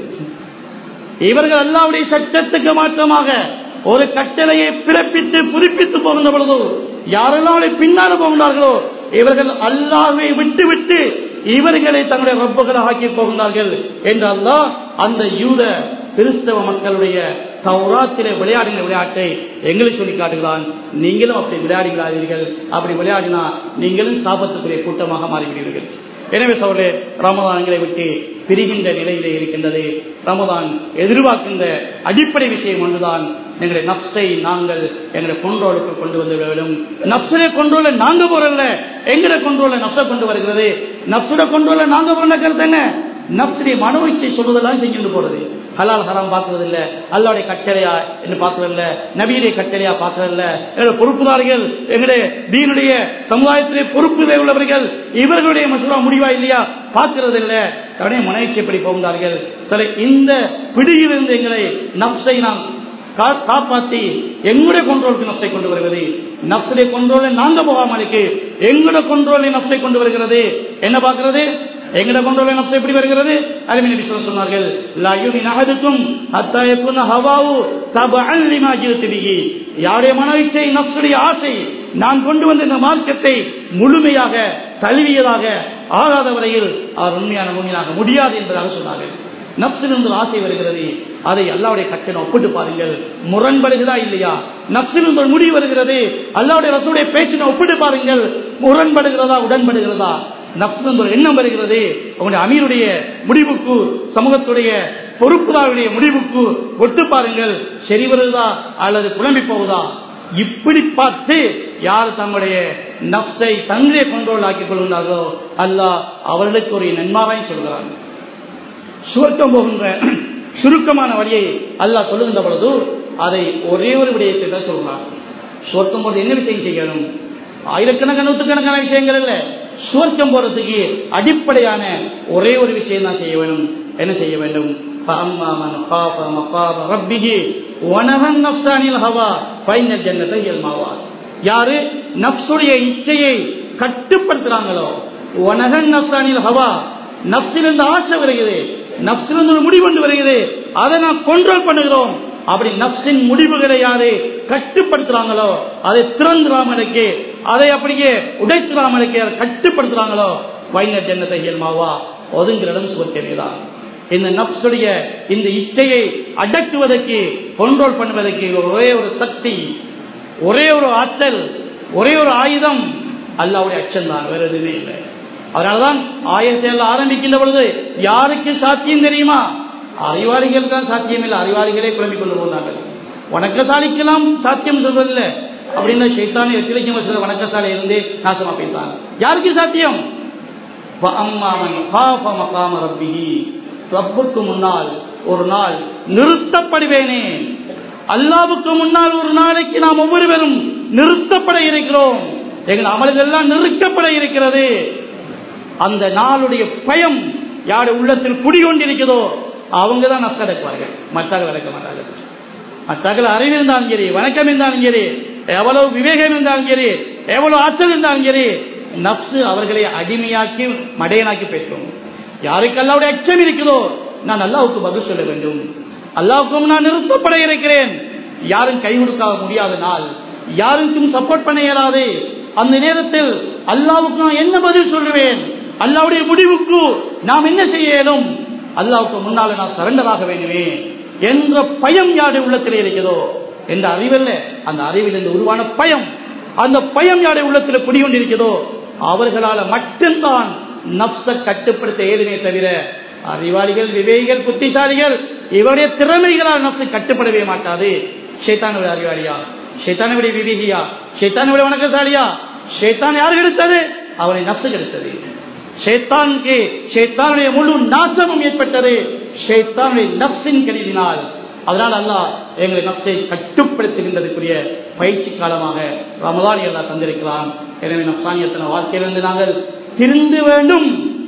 இவர்கள் அல்லாவுடைய சட்டத்துக்கு மாற்றமாக ஒரு கட்டளையை பிறப்பித்து புதுப்பித்து போகின்ற பொழுது யாரெல்லாம் அவளை பின்னால போகின்றார்களோ இவர்கள் அல்லாவை விட்டு விட்டு இவர்களை தங்களுடைய ரப்புகளாக ஆக்கி போகின்றார்கள் என்று அல்லாஹ் அந்த யூத கிறிஸ்தவ மக்களுடைய தௌராத்திலே விளையாடின விளையாட்டை எங்களுக்கு சொல்லி காட்டுகிறான் நீங்களும் அப்படி விளையாடுகிறார்கள் அப்படி விளையாடினா நீங்களும் சாபத்துக்குரிய கூட்டமாக மாறிவிடுவீர்கள் எனவே சோழே ரமதான்களை விட்டு பிரிகின்ற நிலையிலே இருக்கின்றது ரமதான் எதிர்பார்க்கின்ற அடிப்படை விஷயம் ஒன்றுதான் எங்களுடைய நப்சை நாங்கள் எங்களுடைய கொண்டோலுக்கு கொண்டு வந்து விட வேண்டும் நப்சனை கொண்டோல நாங்க போறல எங்களை கொண்டோல நப்சை கொண்டு வருகிறது நப்சுட கொண்டோல நாங்க போற கருத்து என்ன நப்சுடைய மனோச்சை சொல்வதெல்லாம் செஞ்சுட்டு போறது ஹலால் ஹராம் பார்க்கறது இல்ல அல்லாவுடைய கட்டளையா என்று பார்க்கறது இல்ல நபியுடைய கட்டளையா பார்க்கறது இல்ல எங்களுடைய பொறுப்புதாரிகள் எங்களுடைய தீனுடைய சமுதாயத்திலே பொறுப்பு உள்ளவர்கள் இவர்களுடைய மசூரா முடிவா இல்லையா பார்க்கறது இல்ல உடனே மனைவி எப்படி போகின்றார்கள் சில இந்த பிடியிலிருந்து எங்களை நப்சை நாம் காப்பாற்றி எங்களுடைய கொண்டோலுக்கு நப்சை கொண்டு வருகிறது நப்சுடைய கொண்டோலை நாங்க போகாமலுக்கு எங்களுடைய கொண்டோலை நப்சை கொண்டு வருகிறது என்ன பார்க்கிறது எங்கட கொண்டோல நப்சை எப்படி வருகிறது அருமை விஸ்வம் சொன்னார்கள் லாயுமி நகதுக்கும் அத்தாயப்புன ஹவாவு தபஅன் லிமா ஜிருத்து பிஹி யாருடைய மனோயிச்சை நப்சுடைய ஆசை நான் கொண்டு வந்த இந்த மார்க்கத்தை முழுமையாக தழுவியதாக ஆகாத வரையில் அவர் உண்மையான மூமியாக முடியாது என்பதாக சொன்னார்கள் நப்சிலிருந்து ஆசை வருகிறது அதை அல்லாவுடைய கட்டணம் ஒப்பிட்டு பாருங்கள் முரண்படுகிறதா இல்லையா நப்சிலிருந்து ஒரு முடிவு வருகிறது அல்லாவுடைய ரசூடைய பேச்சினை ஒப்பிட்டு பாருங்கள் முரண்படுகிறதா உடன்படுகிறதா நப்சிலிருந்து ஒரு எண்ணம் வருகிறது உங்களுடைய அமீருடைய முடிவுக்கு சமூகத்துடைய பொறுப்புதாருடைய முடிவுக்கு ஒட்டு பாருங்கள் சரி வருதா அல்லது குழம்பி போகுதா இப்படி பார்த்து யார் தங்களுடைய நப்சை தங்களை கொண்டோல் ஆக்கிக் கொள்கிறார்களோ அல்லாஹ் அவர்களுக்கு ஒரு நன்மாவை சொல்கிறாங்க சுருக்கம் போகின்ற சுருக்கமான வழியை அல்லாஹ் சொல்லுகின்ற பொழுது அதை ஒரே ஒரு விடயத்தை தான் சொல்றான் சுவர்க்கம் போது என்ன விஷயம் செய்யணும் ஆயிரக்கணக்கான நூற்றுக்கணக்கான விஷயங்கள் இல்ல சுவர்க்கம் போறதுக்கு அடிப்படையான ஒரே ஒரு விஷயம் தான் செய்ய வேணும் என்ன செய்ய வேண்டும் யாரு நப்சுடைய இச்சையை கட்டுப்படுத்துறாங்களோ ஒனகன் நப்சானில் ஹவா நப்சிலிருந்து ஆசை வருகிறது நப்சிலிருந்து ஒரு முடிவு கொண்டு வருகிறது அதை நான் கண்ட்ரோல் பண்ணுகிறோம் அப்படி நப்சின் முடிவுகளை யாரு கட்டுப்படுத்துறாங்களோ அதை திறந்துடாமலுக்கு அதை அப்படியே உடைத்துடாமலுக்கு யார் கட்டுப்படுத்துறாங்களோ வைனர் ஜன்னத்தை இயல்மாவா ஒதுங்கிற இடம் சுவத்தேதான் இந்த நப்சுடைய இந்த இச்சையை அடக்குவதற்கு கண்ட்ரோல் பண்ணுவதற்கு ஒரே ஒரு சக்தி ஒரே ஒரு ஆற்றல் ஒரே ஒரு ஆயுதம் அல்லாவுடைய அச்சம் தான் வேற எதுவுமே இல்லை அதனாலதான் ஆயிரத்தி ஏழு ஆரம்பிக்கின்ற பொழுது யாருக்கு சாத்தியம் தெரியுமா அறிவாளிகள் தான் சாத்தியம் இல்லை அறிவாளிகளே குழம்பிக் கொண்டு போனார்கள் வணக்கசாலிக்கெல்லாம் சாத்தியம் சொல்வதில்லை அப்படின்னு சைத்தான எட்டு லட்சம் வருஷத்துல வணக்கசாலை இருந்து நாசமா போயிட்டாங்க யாருக்கு சாத்தியம் ரப்புக்கு முன்னால் ஒரு நாள் நிறுத்தப்படுவேனே அல்லாவுக்கு முன்னால் ஒரு நாளைக்கு நாம் ஒவ்வொருவரும் நிறுத்தப்பட இருக்கிறோம் எங்கள் அமல்கள் எல்லாம் நிறுத்தப்பட இருக்கிறது அந்த நாளுடைய பயம் யாரு உள்ளத்தில் குடிகொண்டிருக்கிறதோ அவங்க தான் நஷ்டம் அடைப்பார்கள் மற்றவர்கள் அடைக்க மாட்டார்கள் மற்றவர்கள் அறிவு இருந்தாலும் சரி வணக்கம் இருந்தாலும் சரி எவ்வளவு விவேகம் இருந்தாலும் சரி எவ்வளவு ஆற்றல் இருந்தாலும் சரி நப்சு அவர்களை அடிமையாக்கி மடையனாக்கி பேசும் யாருக்கு அல்லாவுடைய அச்சம் இருக்குதோ நான் அல்லாவுக்கு பதில் சொல்ல வேண்டும் அல்லாவுக்கும் நான் நிறுத்தப்பட இருக்கிறேன் யாரும் கை கொடுக்க முடியாத நாள் யாருக்கும் சப்போர்ட் பண்ண இயலாது அந்த நேரத்தில் அல்லாவுக்கு நான் என்ன பதில் சொல்லுவேன் அல்லாவுடைய முடிவுக்கு நாம் என்ன செய்ய இயலும் அல்லாவுக்கு முன்னால நான் சரண்டராக வேண்டுமே என்ற பயம் யாருடைய உள்ளத்தில் இருக்கிறதோ என்ற அறிவல்ல அந்த அறிவில் இருந்து உருவான பயம் அந்த பயம் யாருடைய உள்ளத்தில் குடிகொண்டிருக்கிறதோ அவர்களால மட்டும்தான் நப்ச கட்டுப்படுத்த ஏதுமே தவிர அறிவாளிகள் விவேகிகள் புத்திசாலிகள் இவருடைய திறமைகளால் நப்சு கட்டுப்படவே மாட்டாது ஷேத்தானுடைய அறிவாளியா ஷேத்தானுடைய விவேகியா ஷேத்தானுடைய வணக்கசாலியா ஷேத்தான் யாரு கிடைத்தது அவனை நப்சு கிடைத்தது ஷேத்தானுக்கு ஷேத்தானுடைய முழு நாசமும் ஏற்பட்டது ஷேத்தானுடைய நப்சின் கருதினால் அதனால் அல்லாஹ் எங்களை நப்சை கட்டுப்படுத்துகின்றதுக்குரிய பயிற்சி காலமாக ரமதானி அல்லா தந்திருக்கிறான் எனவே நப்சானியத்தின வாழ்க்கையிலிருந்து நாங்கள் திருந்து வேண்டும்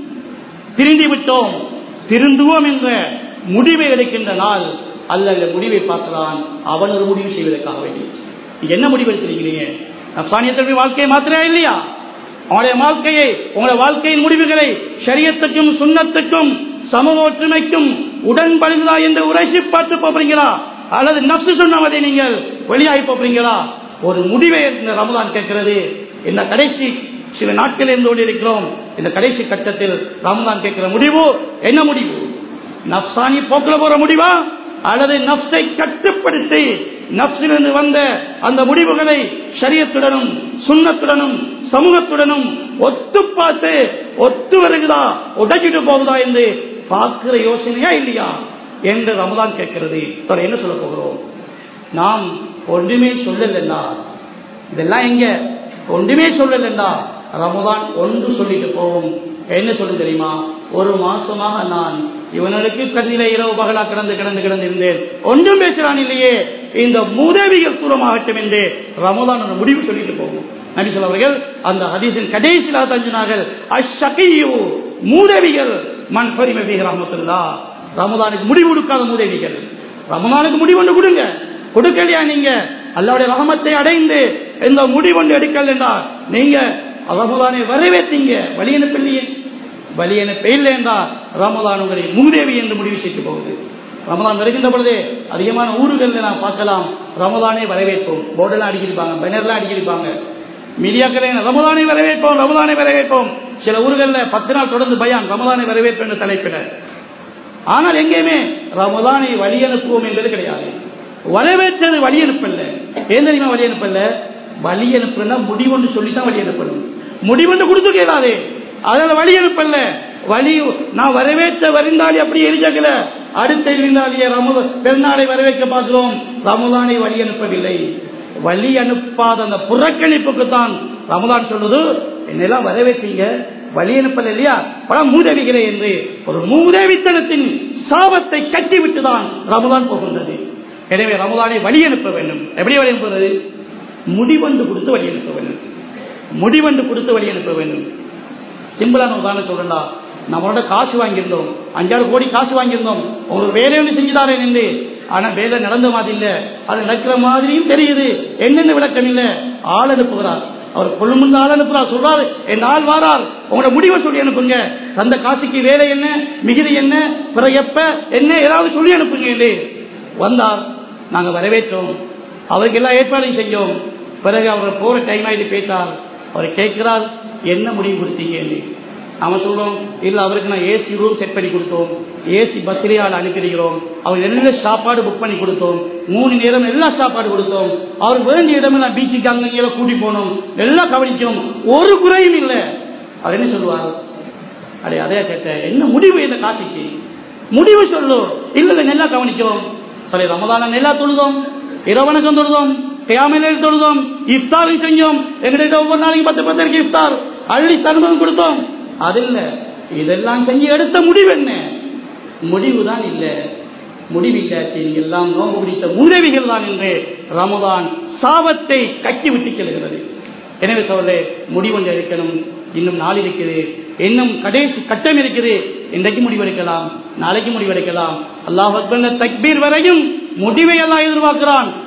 திருந்தி விட்டோம் திருந்துவோம் என்ற முடிவை எடுக்கின்ற நாள் அல்ல இந்த முடிவை பார்க்கிறான் அவன் ஒரு முடிவு செய்வதற்காக வேண்டி நீங்க என்ன முடிவு எடுத்திருக்கிறீங்க நப்சானியத்தினுடைய வாழ்க்கையை மாத்திரையா இல்லையா அவனுடைய வாழ்க்கையை உங்களுடைய வாழ்க்கையின் முடிவுகளை சரியத்துக்கும் சுண்ணத்துக்கும் சமூக ஒற்றுமைக்கும் உடன்படுகிறா என்று உரைசி பார்த்து போறீங்களா அல்லது நப்சு சொன்னவதை நீங்கள் வெளியாகி போறீங்களா ஒரு முடிவை இந்த ரமதான் கேட்கிறது இந்த கடைசி சில நாட்கள் இருந்து கொண்டிருக்கிறோம் இந்த கடைசி கட்டத்தில் ரமதான் கேட்கிற முடிவு என்ன முடிவு நப்சானி போக்கில் போற முடிவா அல்லது நப்சை கட்டுப்படுத்தி நப்சிலிருந்து வந்த அந்த முடிவுகளை சரியத்துடனும் சுண்ணத்துடனும் சமூகத்துடனும் ஒத்து பார்த்து ஒத்து வருகிறதா உடைச்சிட்டு போகுதா என்று பார்க்கிற யோசனையா இல்லையா என்று ரமதான் கேட்கிறது என்ன சொல்ல போகிறோம் நாம் ஒன்றுமே சொல்லலன்னா இதெல்லாம் எங்க ஒன்றுமே சொல்லலன்னா ரமதான் ஒன்று சொல்லிட்டு போவோம் என்ன சொல்லு தெரியுமா ஒரு மாசமாக நான் இவனுக்கு கண்ணில இரவு பகலா கிடந்து கிடந்து கிடந்து இருந்தேன் ஒன்றும் பேசுறான் இல்லையே இந்த மூதவிகள் தூரமாகட்டும் என்று ரமதான் அந்த முடிவு சொல்லிட்டு போகும் நபி அவர்கள் அந்த ஹதீஸின் கடைசியில் தஞ்சினார்கள் அஷகையோ மூதவிகள் மண் பரிமை ரமத்துல்லா ரமதானுக்கு முடிவு கொடுக்காத மூதவிகள் ரமதானுக்கு முடிவு ஒன்று கொடுங்க கொடுக்கலையா நீங்க அல்லாவுடைய ரகமத்தை அடைந்து இந்த முடிவு ஒன்று எடுக்கல என்றால் நீங்க ரமதானை வரவேற்றீங்க வழி அனுப்பலையே வழி அனுப்ப இல்லை என்றால் ரமதான் உங்களை மூதேவி என்று முடிவு செய்து போகுது ரமதான் வருகின்ற பொழுதே அதிகமான ஊர்களில் நான் பார்க்கலாம் ரமதானை வரவேற்போம் போர்டெல்லாம் அடிக்கிருப்பாங்க பேனர்லாம் அடிக்கிருப்பாங்க மீடியாக்களே ரமதானை வரவேற்போம் ரமதானை வரவேற்போம் சில ஊர்களில் பத்து நாள் தொடர்ந்து பயான் ரமதானை வரவேற்போம் என்ற தலைப்பினர் ஆனால் எங்கேயுமே ரமதானை வழி அனுப்புவோம் என்பது கிடையாது வரவேற்றது வழி அனுப்பல ஏன் தெரியுமா வழி அனுப்பல வழி அனுப்புனா முடிவுன்னு சொல்லித்தான் வழி அனுப்பணும் முடிவுன்னு கொடுத்து கேளாதே அதனால வழி அனுப்பல வழி நான் வரவேற்ற வருந்தாளி அப்படி எரிஞ்சாக்கல அடுத்த விருந்தாளிய ரம பெருநாளை வரவேற்க பார்க்கிறோம் ரமதானை வழி அனுப்பவில்லை வழி அனுப்பாத அந்த புறக்கணிப்புக்கு தான் ரமதான் சொல்லுது என்னெல்லாம் வரவேற்றீங்க வழி அனுப்பல இல்லையா பல மூதவிகளே என்று ஒரு மூதவித்தனத்தின் சாபத்தை கட்டிவிட்டு தான் ரமதான் போகின்றது எனவே ரமதானை வழி அனுப்ப வேண்டும் எப்படி வழி அனுப்புவது முடிவண்டு கொடுத்து வழி அனுப்ப வேண்டும் முடிவண்டு கொடுத்து வழி அனுப்ப வேண்டும் சிம்பிளான உதாரணம் சொல்றா நம்மளோட காசு வாங்கியிருந்தோம் அஞ்சாறு கோடி காசு வாங்கியிருந்தோம் உங்களுக்கு வேலை ஒன்று செஞ்சுதாரே நின்று ஆனா வேலை நடந்த மாதிரி இல்ல அது நடக்கிற மாதிரியும் தெரியுது என்னென்ன விளக்கம் இல்ல ஆள் அனுப்புகிறார் அவர் கொள்ளுமுந்த ஆள் அனுப்புறார் சொல்றாரு என் ஆள் வாரால் உங்களோட முடிவை சொல்லி அனுப்புங்க தந்த காசுக்கு வேலை என்ன மிகுதி என்ன பிறகு எப்ப என்ன ஏதாவது சொல்லி அனுப்புங்க என்று வந்தார் நாங்க வரவேற்றோம் அவருக்கு எல்லாம் ஏற்பாடு செஞ்சோம் பிறகு அவர் போற டைம் ஆயிட்டு பேசினார் அவர் கேட்கிறார் என்ன முடிவு கொடுத்தீங்க என்று அவன் சொல்றோம் இல்ல அவருக்கு நான் ஏசி ரூம் செட் பண்ணி கொடுத்தோம் ஏசி பஸ்லேயே ஆள் அனுப்பிடுகிறோம் அவர் நல்ல சாப்பாடு புக் பண்ணி கொடுத்தோம் மூணு நேரம் எல்லா சாப்பாடு கொடுத்தோம் அவருக்கு வேண்டிய இடமெல்லாம் பீச்சுக்கு அங்கே கூட்டி போனோம் எல்லாம் கவனிச்சோம் ஒரு குறையும் இல்லை அவர் என்ன சொல்லுவார் அடே அதே கேட்டேன் என்ன முடிவு இந்த காசிக்கு முடிவு சொல்லு இல்ல இல்ல நல்லா கவனிச்சோம் சரி ரமதான நல்லா தொழுதோம் இரவணக்கம் தொழுதோம் கியாமையில் தொழுதோம் இஃப்தாரும் செஞ்சோம் எங்கிட்ட ஒவ்வொரு நாளைக்கு பத்து பத்து இஃப்தார் அள்ளி தர்மம் கொடுத்தோம் அது இல்ல இதெல்லாம் செஞ்சு எடுத்த முடிவு என்ன முடிவு தான் இல்ல முடிவில்லாச்சு எல்லாம் நோம்பு பிடித்த உதவிகள் தான் என்று ரமதான் சாபத்தை கட்டி விட்டு செல்கிறது எனவே சோழே முடிவொன்று எடுக்கணும் இன்னும் நாள் இருக்குது இன்னும் கடைசி கட்டம் இருக்குது இன்றைக்கு முடிவெடுக்கலாம் நாளைக்கு முடிவெடுக்கலாம் அல்லாஹ் தக்பீர் வரையும் முடிவை எல்லாம் எதிர்பார்க்கிறான்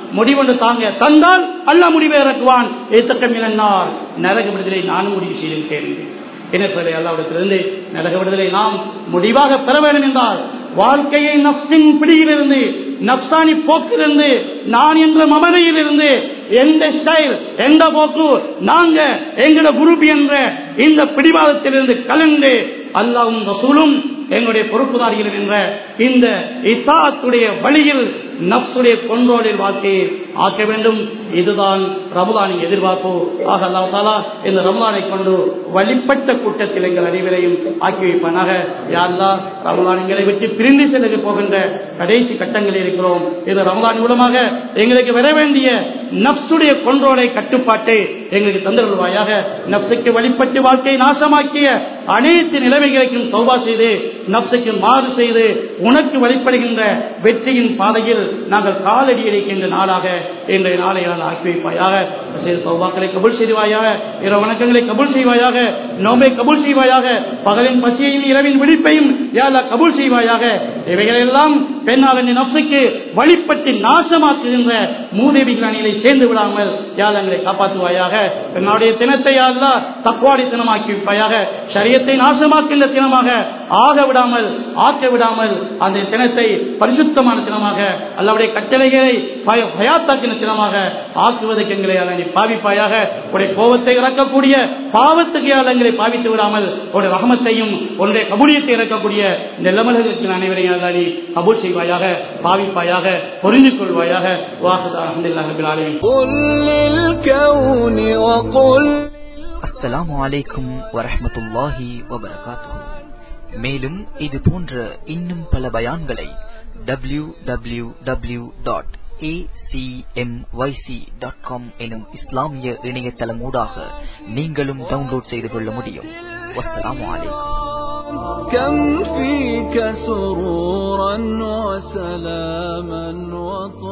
முடிவொன்று தாங்க தந்தால் அல்லாஹ் முடிவை இறக்குவான் ஏத்தக்கம் இனன்னார் நரக விடுதலை நானும் முடிவு செய்திருக்கேன் என்ன சொல்ல அல்லாவிடத்திலிருந்து நரக விடுதலை நாம் முடிவாக பெற வேண்டும் என்றால் வாழ்க்கையை நப்சின் பிடியிலிருந்து நப்சானி போக்கிலிருந்து நான் என்ற மமதையிலிருந்து எந்த ஸ்டைல் எந்த போக்கு நாங்க எங்கட குரூப் என்ற இந்த பிடிவாதத்திலிருந்து கலந்து அல்லாவும் ரசூலும் எங்களுடைய பொறுப்புதாரிகள் என்ற இந்த இசாத்துடைய வழியில் நப்சுடைய கொண்டோலில் வாழ்க்கையை ஆக்க வேண்டும் இதுதான் ரமலானின் எதிர்பார்ப்பு ஆக அல்லா தாலா இந்த ரமலானை கொண்டு வழிபட்ட கூட்டத்தில் எங்கள் அனைவரையும் ஆக்கி வைப்பானாக யாருலா ரமலான் எங்களை விட்டு பிரிந்து செல்ல போகின்ற கடைசி கட்டங்களில் இருக்கிறோம் இந்த ரமலான் மூலமாக எங்களுக்கு வர வேண்டிய நப்சுடைய கொண்டோலை கட்டுப்பாட்டை எங்களுக்கு தந்துள்வாயாக நப்சுக்கு வழிபட்டு வாழ்க்கையை நாசமாக்கிய அனைத்து நிலைமைகளுக்கும் சௌபா செய்து நப்சுக்கு மாறு செய்து உனக்கு வழிபடுகின்ற வெற்றியின் பாதையில் நாங்கள் காலடி அடிக்கின்ற நாளாக இன்றைய நாளை ஆக்கி வைப்பாயாக சௌபாக்களை கபுல் செய்வாயாக இர வணக்கங்களை கபுல் செய்வாயாக நோம்பை கபுல் செய்வாயாக பகலின் பசியையும் இரவின் விழிப்பையும் யாரா கபுல் செய்வாயாக இவைகளெல்லாம் பெண்ணாளனின் நப்சுக்கு வழிபட்டு நாசமாக்குகின்ற மூதேவிகள் அணிகளை சேர்ந்து விடாமல் யாதங்களை காப்பாற்றுவாயாக பெண்ணாடைய தினத்தை யாரா தக்குவாடி தினமாக்கி வைப்பாயாக சரியத்தை நாசமாக்கின்ற தினமாக ஆக விடாமல் ஆக்க விடாமல் அந்த தினத்தை பரிசுத்தமான தினமாக அல்லாவுடைய கட்டளைகளை பயாத்தாக்கின தினமாக ஆக்குவதற்கு எங்களை நீ பாவிப்பாயாக உடைய கோபத்தை இறக்கக்கூடிய பாவத்துக்கு எங்களை பாவித்து விடாமல் உடைய ரகமத்தையும் உன்னுடைய கபூலியத்தை இறக்கக்கூடிய நிலமலர்களுக்கு அனைவரையும் நீ கபூல் செய்வாயாக பாவிப்பாயாக புரிந்து கொள்வாயாக வாசதா அஹமதுல்லாஹின் அஸ்ஸலாமு அலைக்கும் வரஹமத்துல்லாஹி வபரகாத்துஹு மேலும் இது போன்ற இன்னும் பல பயான்களை W W W dot acmyc.com எனும் இஸ்லாமிய இணையதளம் ஊடாக நீங்களும் டவுன்லோட் செய்து கொள்ள முடியும் வஸ்ஸலாமு அலைக்கும் كم فيك سرورا وسلاما وطهورا